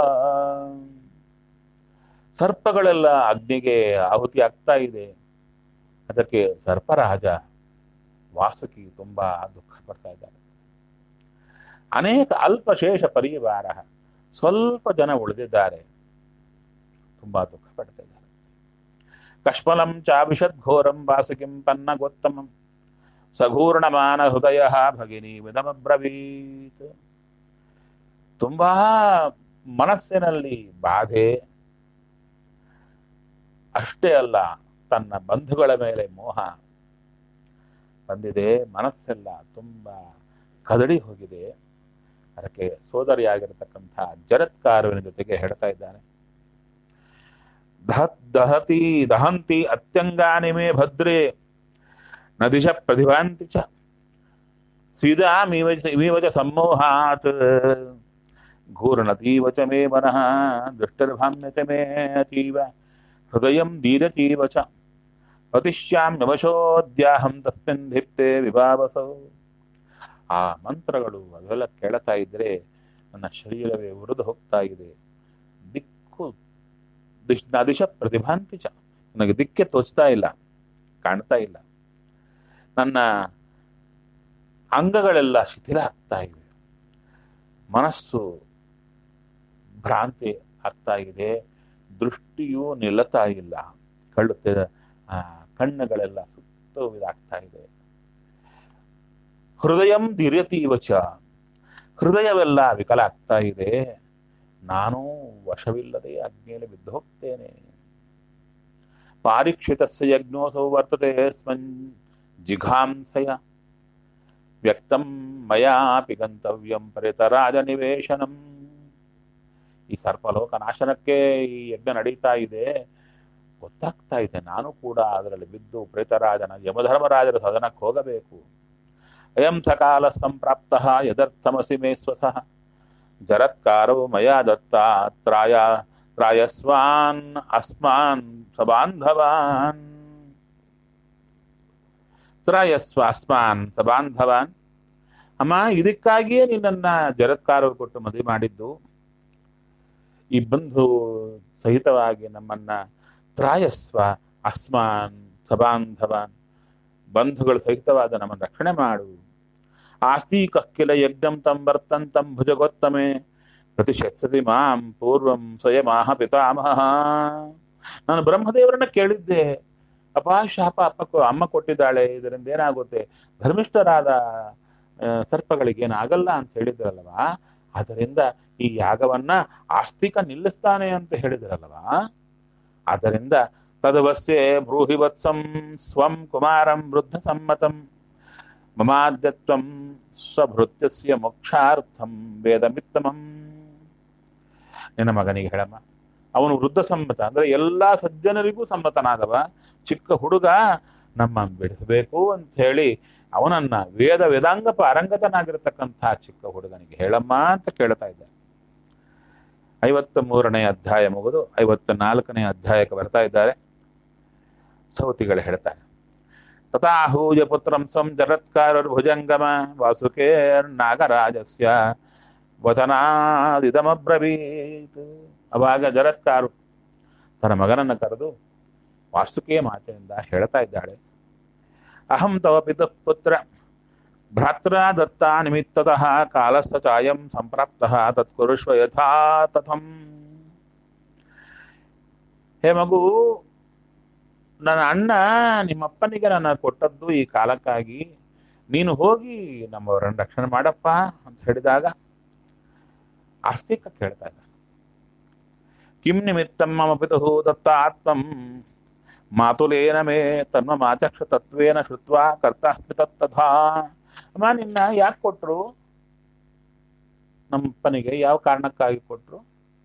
ಸರ್ಪಗಳೆಲ್ಲ ಅಗ್ನಿಗೆ ಆಹುತಿ ಆಗ್ತಾ ಇದೆ ಅದಕ್ಕೆ ಸರ್ಪರಾಜ ವಾಸುಕಿ ತುಂಬಾ ದುಃಖ ಪಡ್ತಾ ಇದ್ದಾರೆ ಅನೇಕ ಅಲ್ಪಶೇಷ ಪರಿವಾರ ಸ್ವಲ್ಪ ಜನ ಉಳಿದಿದ್ದಾರೆ ತುಂಬಾ ದುಃಖ ಪಡ್ತಾ ಇದ್ದಾರೆ ಕಶ್ಮಲಂ ಚಾಭಿಷದ್ಘೋರಂ ವಾಸುಕಿಂ ಪನ್ನಗೋತ್ತಮಂ ಸಘೂರ್ಣಮಾನ ಹೃದಯ ಭಗಿನಿ ವಿಧಮಬ್ರವೀತ್ ತುಂಬಾ ಮನಸ್ಸಿನಲ್ಲಿ ಬಾಧೆ ಅಷ್ಟೇ ಅಲ್ಲ ತನ್ನ ಬಂಧುಗಳ ಮೇಲೆ ಮೋಹ ಬಂದಿದೆ ಮನಸ್ಸೆಲ್ಲ ತುಂಬಾ ಕದಡಿ ಹೋಗಿದೆ ಅದಕ್ಕೆ ಸೋದರಿಯಾಗಿರತಕ್ಕಂಥ ಜರತ್ಕಾರುವಿನ ಜೊತೆಗೆ ಹೇಳ್ತಾ ಇದ್ದಾನೆ ದಹ ದಹತಿ ದಹಂತಿ ಅತ್ಯಂಗಾನಿ ಮೇ ಭದ್ರೇ ನದಿಶ ಪ್ರತಿಭಾಂತಿ ಚ ಸ್ವೀದಾಮೀವ ಚ ಸಮ್ಮೋಹಾತ್ ಘೂರ್ಣತೀವ ಚ ಮೇ ಮನಃ ದುಷ್ಟರ್ಭಾಮ್ಯತೆ ಮೇ ಅತೀವ ಹೃದಯಂ ದೀರತೀವ ಚ ಪತಿಶ್ಯಾಮ್ಯವಶೋದ್ಯಾಹಂ ತಸ್ಮಿನ್ ಧಿಪ್ತೆ ವಿಭಾವಸೌ ಆ ಮಂತ್ರಗಳು ಅವೆಲ್ಲ ಕೇಳ್ತಾ ಇದ್ರೆ ನನ್ನ ಶರೀರವೇ ಉರಿದು ಹೋಗ್ತಾ ಇದೆ ದಿಕ್ಕು ದಿಶ್ ದಿಶ ಪ್ರತಿಭಾಂತಿ ಚ ನನಗೆ ದಿಕ್ಕೆ ತೋಚ್ತಾ ಇಲ್ಲ ಕಾಣ್ತಾ ಇಲ್ಲ ನನ್ನ ಅಂಗಗಳೆಲ್ಲ ಶಿಥಿಲ ಆಗ್ತಾ ಇವೆ ಮನಸ್ಸು ಭ್ರಾಂತಿ ಆಗ್ತಾ ಇದೆ ದೃಷ್ಟಿಯೂ ನಿಲ್ಲತಾ ಇಲ್ಲ ಕಳ್ಳುತ್ತೆ ಆ ಕಣ್ಣುಗಳೆಲ್ಲ ಸುತ್ತ ಇದಾಗ್ತಾ ಇದೆ ಹೃದಯಂ ದಿರ್ಯತೀವಚ ಹೃದಯವೆಲ್ಲ ವಿಕಲ ಆಗ್ತಾ ಇದೆ ನಾನು ವಶವಿಲ್ಲದೆ ಅಗ್ನಿಯಲ್ಲಿ ಬಿದ್ದು ಹೋಗ್ತೇನೆ ಪಾರೀಕ್ಷಿತಸ್ಯ ಯಜ್ಞೋಸೌ ವರ್ತತೆ ಸ್ಮನ್ ಜಿಘಾಂಸಯ ವ್ಯಕ್ತಂ ಮಯಾಪಿ ಗಂತವ್ಯಂ ಪರಿತರಾಜ ನಿವೇಶನಂ ಈ ಸರ್ಪಲೋಕ ನಾಶನಕ್ಕೆ ಈ ಯಜ್ಞ ನಡೀತಾ ಇದೆ ಗೊತ್ತಾಗ್ತಾ ಇದೆ ನಾನು ಕೂಡ ಅದರಲ್ಲಿ ಬಿದ್ದು ಪ್ರೇತರಾಜನ ಯಮಧರ್ಮರಾಜರ ಸದನಕ್ಕೆ ಹೋಗಬೇಕು ಅಯಂ ಸಕಾಲ ಸಂಪ್ರಾಪ್ತ ಯದರ್ಥಮಸಿ ಮೇ ಸ್ವಸಃ ಜರತ್ಕಾರೋ ಮಯಾ ದತ್ತ ತ್ರಾಯ ತ್ರಾಯಸ್ವಾನ್ ಅಸ್ಮಾನ್ ಸಬಾಂಧವಾನ್ ತ್ರಾಯಸ್ವ ಅಸ್ಮಾನ್ ಸಬಾಂಧವಾನ್ ಅಮ್ಮ ಇದಕ್ಕಾಗಿಯೇ ನಿನ್ನನ್ನ ಜರತ್ಕಾರರು ಕೊಟ್ಟು ಮದುವೆ ಮಾಡಿದ್ದು ಈ ಬಂಧು ಸಹಿತವಾಗಿ ನಮ್ಮನ್ನ ತ್ರಾಯಸ್ವ ಅಸ್ಮಾನ್ ಸಬಾಂಧವಾನ್ ಬಂಧುಗಳು ಸಹಿತವಾದ ನಮ್ಮನ್ನು ರಕ್ಷಣೆ ಮಾಡು ಆಸ್ತಿ ಕಕ್ಕಿಲ ಯಜ್ಞಂ ತಂ ವರ್ತಂತಂ ಭುಜಗೋತ್ತಮೆ ಪ್ರತಿಶಸ್ಸತಿ ಮಾಂ ಪೂರ್ವಂ ಸ್ವಯಮಾಹ ಪಿತಾಮಹ ನಾನು ಬ್ರಹ್ಮದೇವರನ್ನ ಕೇಳಿದ್ದೆ ಅಪ್ಪ ಶಾಪ ಅಪ್ಪ ಕೊ- ಅಮ್ಮ ಕೊಟ್ಟಿದ್ದಾಳೆ ಇದರಿಂದ ಏನಾಗುತ್ತೆ ಧರ್ಮಿಷ್ಠರಾದ ಆ, ಸರ್ಪಗಳಿಗೆ ಏನಾಗಲ್ಲ ಅಂತ ಹೇಳಿದ್ರಲ್ವಾ ಆದ್ದರಿಂದ ಈ ಯಾಗವನ್ನ ಆಸ್ತಿಕ ನಿಲ್ಲಿಸ್ತಾನೆ ಅಂತ ಹೇಳಿದ್ರಲ್ವಾ ಆದ್ದರಿಂದ ತದವಸ್ಯೆ ಬ್ರೂಹಿ ವತ್ಸಂ ಸ್ವಂ ಕುಮಾರಂ ವೃದ್ಧ ಸಮ್ಮತಂ ಮಮಾದ್ಯತ್ವಂ ಸ್ವಭೃತ್ಯಸ್ಯ ಮೋಕ್ಷಾರ್ಥಂ ವೇದಮಿತ್ತಮಂ ನಿನ್ನ ಮಗನಿಗೆ ಹೇಳಮ್ಮ ಅವನು ವೃದ್ಧ ಸಮ್ಮತ ಅಂದ್ರೆ ಎಲ್ಲಾ ಸಜ್ಜನರಿಗೂ ಸಮ್ಮತನಾದವ ಚಿಕ್ಕ ಹುಡುಗ ನಮ್ಮ ಬಿಡಿಸಬೇಕು ಅಂತ ಹೇಳಿ ಅವನನ್ನ ವೇದ ವೇದಾಂಗ ಪಾರಂಗತನಾಗಿರ್ತಕ್ಕಂಥ ಚಿಕ್ಕ ಹುಡುಗನಿಗೆ ಹೇಳಮ್ಮ ಅಂತ ಕೇಳ್ತಾ ಇದ್ದ ಐವತ್ತ ಮೂರನೇ ಅಧ್ಯಾಯ ಮುಗಿದು ಐವತ್ತ ನಾಲ್ಕನೇ ಅಧ್ಯಾಯಕ್ಕೆ ಬರ್ತಾ ಇದ್ದಾರೆ ಸೌತಿಗಳು ಹೇಳ್ತಾರೆ ತಥಾಹೂಯ ಪುತ್ರಂ ಸ್ವಂ ಜರತ್ಕಾರರ್ಭುಜಂಗಮ ವಾಸುಕೇರ್ ನಾಗರಾಜಸ್ಯ ವತನಾದಿದಮಬ್ರವೀತ್ ಅವಾಗ ಜರತ್ಕಾರು ತನ್ನ ಮಗನನ್ನು ಕರೆದು ವಾಸುಕೇ ಮಾತೆಯಿಂದ ಹೇಳ್ತಾ ಇದ್ದಾಳೆ ಅಹಂ ತವ ಪಿತುಃ ಪುತ್ರ ಭ್ರಾತ್ರ ದತ್ತ ನಿಮಿತ್ತತಃ ಕಾಲಸ್ಥ ಚಾಯಂ ಸಂಪ್ರಾಪ್ತಃ ತತ್ಕುರುಷ್ವ ಯಥಾ ತಥಂ ಹೇ ಮಗು ನನ್ನ ಅಣ್ಣ ನಿಮ್ಮಪ್ಪನಿಗೆ ನನ್ನ ಕೊಟ್ಟದ್ದು ಈ ಕಾಲಕ್ಕಾಗಿ ನೀನು ಹೋಗಿ ನಮ್ಮವರನ್ನು ರಕ್ಷಣೆ ಮಾಡಪ್ಪ ಅಂತ ಹೇಳಿದಾಗ ಆಸ್ತಿಕ ಕೇಳ್ತಾ ಇದ್ದ ಕಿಂ ನಿಮಿತ್ತಂ ಮಮ ಪಿತುಃ ದತ್ತ ಆತ್ಮಂ ಮಾತುಲೇನ ಮೇ ತನ್ಮ ಮಾಚಕ್ಷ ತತ್ವೇನ ಶ್ರುತ್ವ ಕರ್ತಾಸ್ಮಿ ತತ್ತಥಾ ಅಮ್ಮ ನಿನ್ನ ಯಾಕೆ ಕೊಟ್ರು ನಮ್ಮಪ್ಪನಿಗೆ ಯಾವ ಕಾರಣಕ್ಕಾಗಿ ಕೊಟ್ರು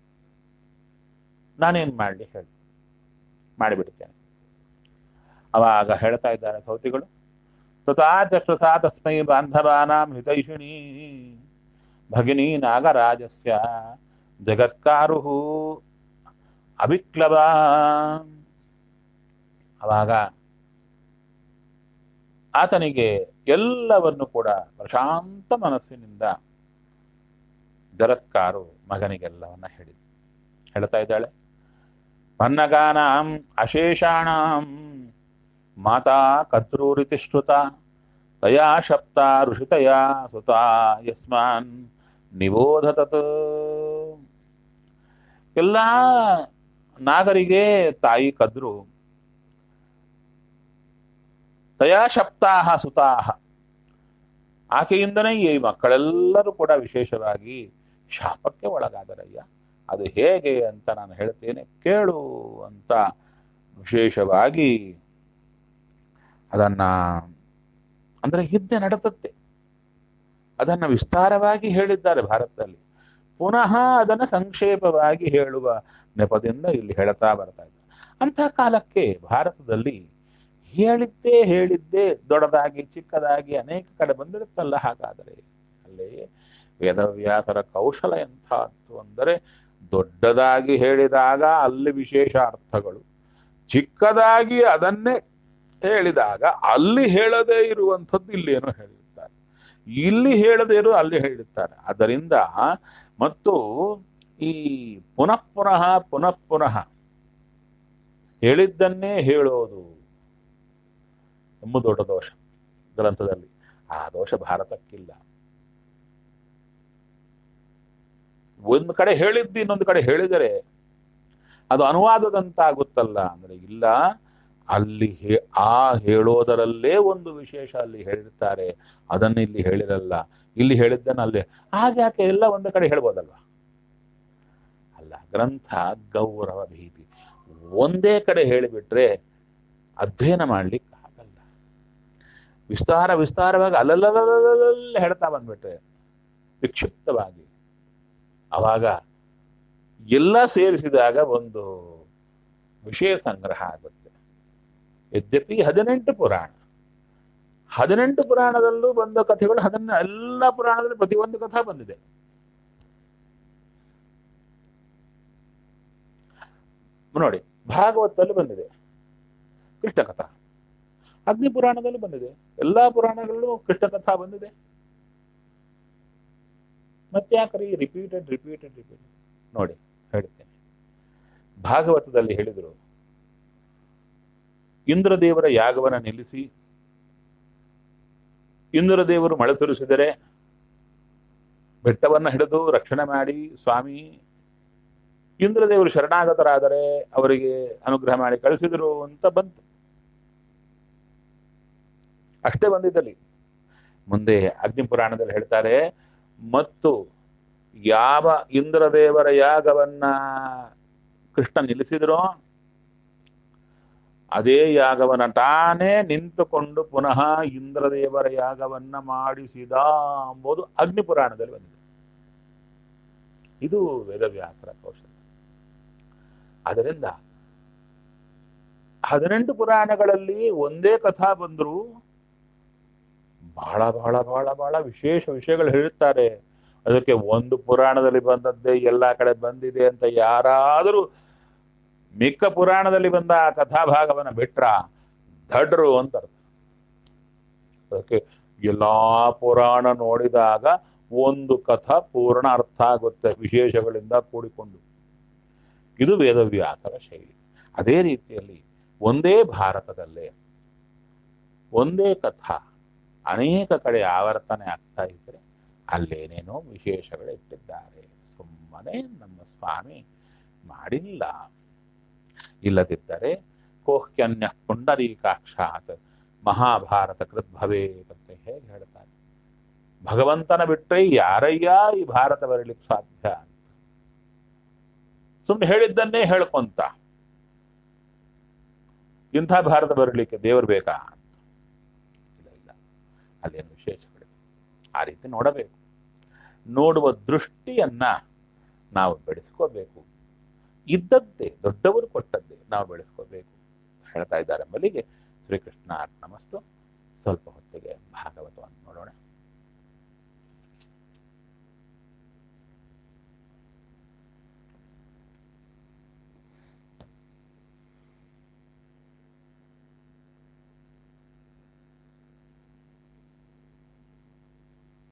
ನಾನೇನ್ ಮಾಡಲಿ ಹೇಳಿ ಮಾಡಿಬಿಡ್ತೇನೆ ಅವಾಗ ಹೇಳ್ತಾ ಇದ್ದಾರೆ ಸೌತಿಗಳು ತಥಾ ಚಕ್ಷುಷಾ ತಸ್ಮೈ ಬಾಂಧವಾನಾಂ ಹಿತೈಷಿಣಿ ಭಗಿನಿ ನಾಗರಾಜಸ್ಯ ಜಗತ್ಕಾರು ಅವಿಕ್ಲವ ಅವಾಗ ಆತನಿಗೆ ಎಲ್ಲವನ್ನು ಕೂಡ ಪ್ರಶಾಂತ ಮನಸ್ಸಿನಿಂದ ಜರತ್ಕಾರು ಮಗನಿಗೆಲ್ಲವನ್ನ ಹೇಳಿ ಹೇಳ್ತಾ ಇದ್ದಾಳೆ ಪನ್ನಗಾನಾಂ ಅಶೇಷಾಣಾಂ ಮಾತಾ ಕದ್ರೂರಿತಿ ಶ್ರುತ ತಯಾ ಶಪ್ತ ಋಷಿತಯ ಸುತ ಯಸ್ಮಾನ್ ನಿಬೋಧ ತತ್ ಎಲ್ಲ ನಾಗರಿಗೆ ತಾಯಿ ಕದ್ರು ತಯಾ ಶಪ್ತಾಹ ಸುತಾಹ ಆಕೆಯಿಂದನೇ ಈ ಮಕ್ಕಳೆಲ್ಲರೂ ಕೂಡ ವಿಶೇಷವಾಗಿ ಶಾಪಕ್ಕೆ ಒಳಗಾದರಯ್ಯ ಅದು ಹೇಗೆ ಅಂತ ನಾನು ಹೇಳ್ತೇನೆ ಕೇಳು ಅಂತ ವಿಶೇಷವಾಗಿ ಅದನ್ನ ಅಂದ್ರೆ ಹಿಂದೆ ನಡೆದತ್ತೆ ಅದನ್ನ ವಿಸ್ತಾರವಾಗಿ ಹೇಳಿದ್ದಾರೆ ಭಾರತದಲ್ಲಿ ಪುನಃ ಅದನ್ನ ಸಂಕ್ಷೇಪವಾಗಿ ಹೇಳುವ ನೆಪದಿಂದ ಇಲ್ಲಿ ಹೇಳ್ತಾ ಬರ್ತಾ ಇದ್ದಾರೆ ಅಂಥ ಕಾಲಕ್ಕೆ ಭಾರತದಲ್ಲಿ ಹೇಳಿದ್ದೇ ಹೇಳಿದ್ದೇ ದೊಡ್ಡದಾಗಿ ಚಿಕ್ಕದಾಗಿ ಅನೇಕ ಕಡೆ ಬಂದಿರುತ್ತಲ್ಲ ಹಾಗಾದರೆ ಅಲ್ಲಿ ವೇದವ್ಯಾಸರ ಕೌಶಲ ಎಂಥದ್ದು ಅಂದರೆ ದೊಡ್ಡದಾಗಿ ಹೇಳಿದಾಗ ಅಲ್ಲಿ ವಿಶೇಷ ಅರ್ಥಗಳು ಚಿಕ್ಕದಾಗಿ ಅದನ್ನೇ ಹೇಳಿದಾಗ ಅಲ್ಲಿ ಹೇಳದೇ ಇರುವಂಥದ್ದು ಇಲ್ಲಿ ಏನೋ ಹೇಳಿರ್ತಾರೆ ಇಲ್ಲಿ ಹೇಳದೇ ಇರೋ ಅಲ್ಲಿ ಹೇಳಿರ್ತಾರೆ ಅದರಿಂದ ಮತ್ತು ಈ ಪುನಃ ಪುನಃ ಪುನಃ ಪುನಃ ಹೇಳಿದ್ದನ್ನೇ ಹೇಳೋದು ಎಂಬ ದೊಡ್ಡ ದೋಷ ಗ್ರಂಥದಲ್ಲಿ ಆ ದೋಷ ಭಾರತಕ್ಕಿಲ್ಲ ಒಂದು ಕಡೆ ಹೇಳಿದ್ದು ಇನ್ನೊಂದು ಕಡೆ ಹೇಳಿದರೆ ಅದು ಅನುವಾದದಂತಾಗುತ್ತಲ್ಲ ಅಂದ್ರೆ ಇಲ್ಲ ಅಲ್ಲಿ ಹೇ- ಆ ಹೇಳೋದರಲ್ಲೇ ಒಂದು ವಿಶೇಷ ಅಲ್ಲಿ ಹೇಳಿರ್ತಾರೆ ಅದನ್ನ ಇಲ್ಲಿ ಹೇಳಿರಲ್ಲ ಇಲ್ಲಿ ಹೇಳಿದ್ದನ್ನ ಅಲ್ಲಿ ಹಾಗ್ಯಾಕೆ ಎಲ್ಲ ಒಂದು ಕಡೆ ಹೇಳ್ಬೋದಲ್ವಾ ಅಲ್ಲ ಗ್ರಂಥ ಗೌರವ ಭೀತಿ ಒಂದೇ ಕಡೆ ಹೇಳಿಬಿಟ್ರೆ ಅಧ್ಯಯನ ಮಾಡ್ಲಿಕ್ಕೆ ಆಗಲ್ಲ ವಿಸ್ತಾರ ವಿಸ್ತಾರವಾಗಿ ಅಲ್ಲಲ್ಲಲ್ಲ ಹೇಳ್ತಾ ಬಂದ್ಬಿಟ್ರೆ ವಿಕ್ಷಿಪ್ತವಾಗಿ ಅವಾಗ ಎಲ್ಲ ಸೇರಿಸಿದಾಗ ಒಂದು ವಿಷಯ ಸಂಗ್ರಹ ಆಗುತ್ತೆ ಯದ್ಯಪಿ ಹದಿನೆಂಟು ಪುರಾಣ ಹದಿನೆಂಟು ಪುರಾಣದಲ್ಲೂ ಬಂದ ಕಥೆಗಳು ಹದಿನ ಎಲ್ಲ ಪುರಾಣದಲ್ಲಿ ಪ್ರತಿಯೊಂದು ಕಥಾ ಬಂದಿದೆ ನೋಡಿ ಭಾಗವತದಲ್ಲಿ ಬಂದಿದೆ ಕೃಷ್ಣ ಕಥಾ ಅಗ್ನಿ ಪುರಾಣದಲ್ಲಿ ಬಂದಿದೆ ಎಲ್ಲಾ ಪುರಾಣಗಳಲ್ಲೂ ಕೃಷ್ಣ ಕಥಾ ಬಂದಿದೆ ಮತ್ತೆ ಯಾಕ್ರಿ ರಿಪೀಟೆಡ್ ರಿಪೀಟೆಡ್ ರಿಪೀಟೆಡ್ ನೋಡಿ ಹೇಳ್ತೇನೆ ಭಾಗವತದಲ್ಲಿ ಹೇಳಿದರು ಇಂದ್ರದೇವರ ಯಾಗವನ್ನ ನಿಲ್ಲಿಸಿ ಇಂದ್ರದೇವರು ಮಳೆ ಸುರಿಸಿದರೆ ಬೆಟ್ಟವನ್ನ ಹಿಡಿದು ರಕ್ಷಣೆ ಮಾಡಿ ಸ್ವಾಮಿ ಇಂದ್ರದೇವರು ಶರಣಾಗತರಾದರೆ ಅವರಿಗೆ ಅನುಗ್ರಹ ಮಾಡಿ ಕಳಿಸಿದರು ಅಂತ ಬಂತು ಅಷ್ಟೇ ಬಂದಿದ್ದಲ್ಲಿ ಮುಂದೆ ಅಗ್ನಿ ಪುರಾಣದಲ್ಲಿ ಹೇಳ್ತಾರೆ ಮತ್ತು ಯಾವ ಇಂದ್ರದೇವರ ಯಾಗವನ್ನ ಕೃಷ್ಣ ನಿಲ್ಲಿಸಿದ್ರೋ ಅದೇ ಯಾಗವನ್ನ ತಾನೇ ನಿಂತುಕೊಂಡು ಪುನಃ ಇಂದ್ರದೇವರ ಯಾಗವನ್ನ ಮಾಡಿಸಿದ ಎಂಬುದು ಅಗ್ನಿ ಪುರಾಣದಲ್ಲಿ ಬಂದಿದೆ ಇದು ವೇದವ್ಯಾಸರ ಕೌಶಲ ಅದರಿಂದ ಹದಿನೆಂಟು ಪುರಾಣಗಳಲ್ಲಿ ಒಂದೇ ಕಥಾ ಬಂದ್ರು ಬಹಳ ಬಹಳ ಬಹಳ ಬಹಳ ವಿಶೇಷ ವಿಷಯಗಳು ಹೇಳುತ್ತಾರೆ ಅದಕ್ಕೆ ಒಂದು ಪುರಾಣದಲ್ಲಿ ಬಂದದ್ದೇ ಎಲ್ಲಾ ಕಡೆ ಬಂದಿದೆ ಅಂತ ಯಾರಾದರೂ ಮಿಕ್ಕ ಪುರಾಣದಲ್ಲಿ ಬಂದ ಆ ಕಥಾಭಾಗವನ್ನ ಬಿಟ್ರ ದಡ್ರು ಅಂತ ಅರ್ಥ. ಅದಕ್ಕೆ ಎಲ್ಲಾ ಪುರಾಣ ನೋಡಿದಾಗ ಒಂದು ಕಥಾ ಪೂರ್ಣ ಅರ್ಥ ಆಗುತ್ತೆ ವಿಶೇಷಗಳಿಂದ ಕೂಡಿಕೊಂಡು ಇದು ವೇದವ್ಯಾಸರ ಶೈಲಿ ಅದೇ ರೀತಿಯಲ್ಲಿ ಒಂದೇ ಭಾರತದಲ್ಲೇ ಒಂದೇ ಕಥಾ ಅನೇಕ ಕಡೆ ಆವರ್ತನೆ ಆಗ್ತಾ ಇದ್ರೆ ಅಲ್ಲೇನೇನೋ ವಿಶೇಷಗಳು ಇಟ್ಟಿದ್ದಾರೆ ಸುಮ್ಮನೆ ನಮ್ಮ ಸ್ವಾಮಿ ಮಾಡಿಲ್ಲ ಇಲ್ಲದಿದ್ದರೆ ಕೋಹ್ಯನ್ಯ ಪುಂಡರೀಕಾಕ್ಷಾತ್ ಮಹಾಭಾರತ ಕೃತ್ ಭವೇತ್ ಅಂತ ಹೇಗೆ ಹೇಳ್ತಾರೆ ಭಗವಂತನ ಬಿಟ್ಟರೆ ಯಾರಯ್ಯ ಈ ಭಾರತ ಬರಲಿಕ್ಕೆ ಸಾಧ್ಯ ಅಂತ ಸುಮ್ಮನೆ ಹೇಳಿದ್ದನ್ನೇ ಹೇಳ್ಕೊಂತ ಇಂಥ ಭಾರತ ಬರಲಿಕ್ಕೆ ದೇವರು ಬೇಕಾ ಅಂತ ಇಲ್ಲ ಇಲ್ಲ ಅಲ್ಲೇನು ವಿಶೇಷಗಳಿವೆ ಆ ರೀತಿ ನೋಡಬೇಕು ನೋಡುವ ದೃಷ್ಟಿಯನ್ನ ನಾವು ಬೆಳೆಸ್ಕೋಬೇಕು ಇದ್ದದ್ದೇ ದೊಡ್ಡವರು ಕೊಟ್ಟದ್ದೇ ನಾವು ಬೆಳೆಸ್ಕೋಬೇಕು ಹೇಳ್ತಾ ಇದ್ದಾರೆ ಮಲ್ಲಿಗೆ ಶ್ರೀಕೃಷ್ಣ ನಮಸ್ತು ಸ್ವಲ್ಪ ಹೊತ್ತಿಗೆ ಭಾಗವತವನ್ನು ನೋಡೋಣ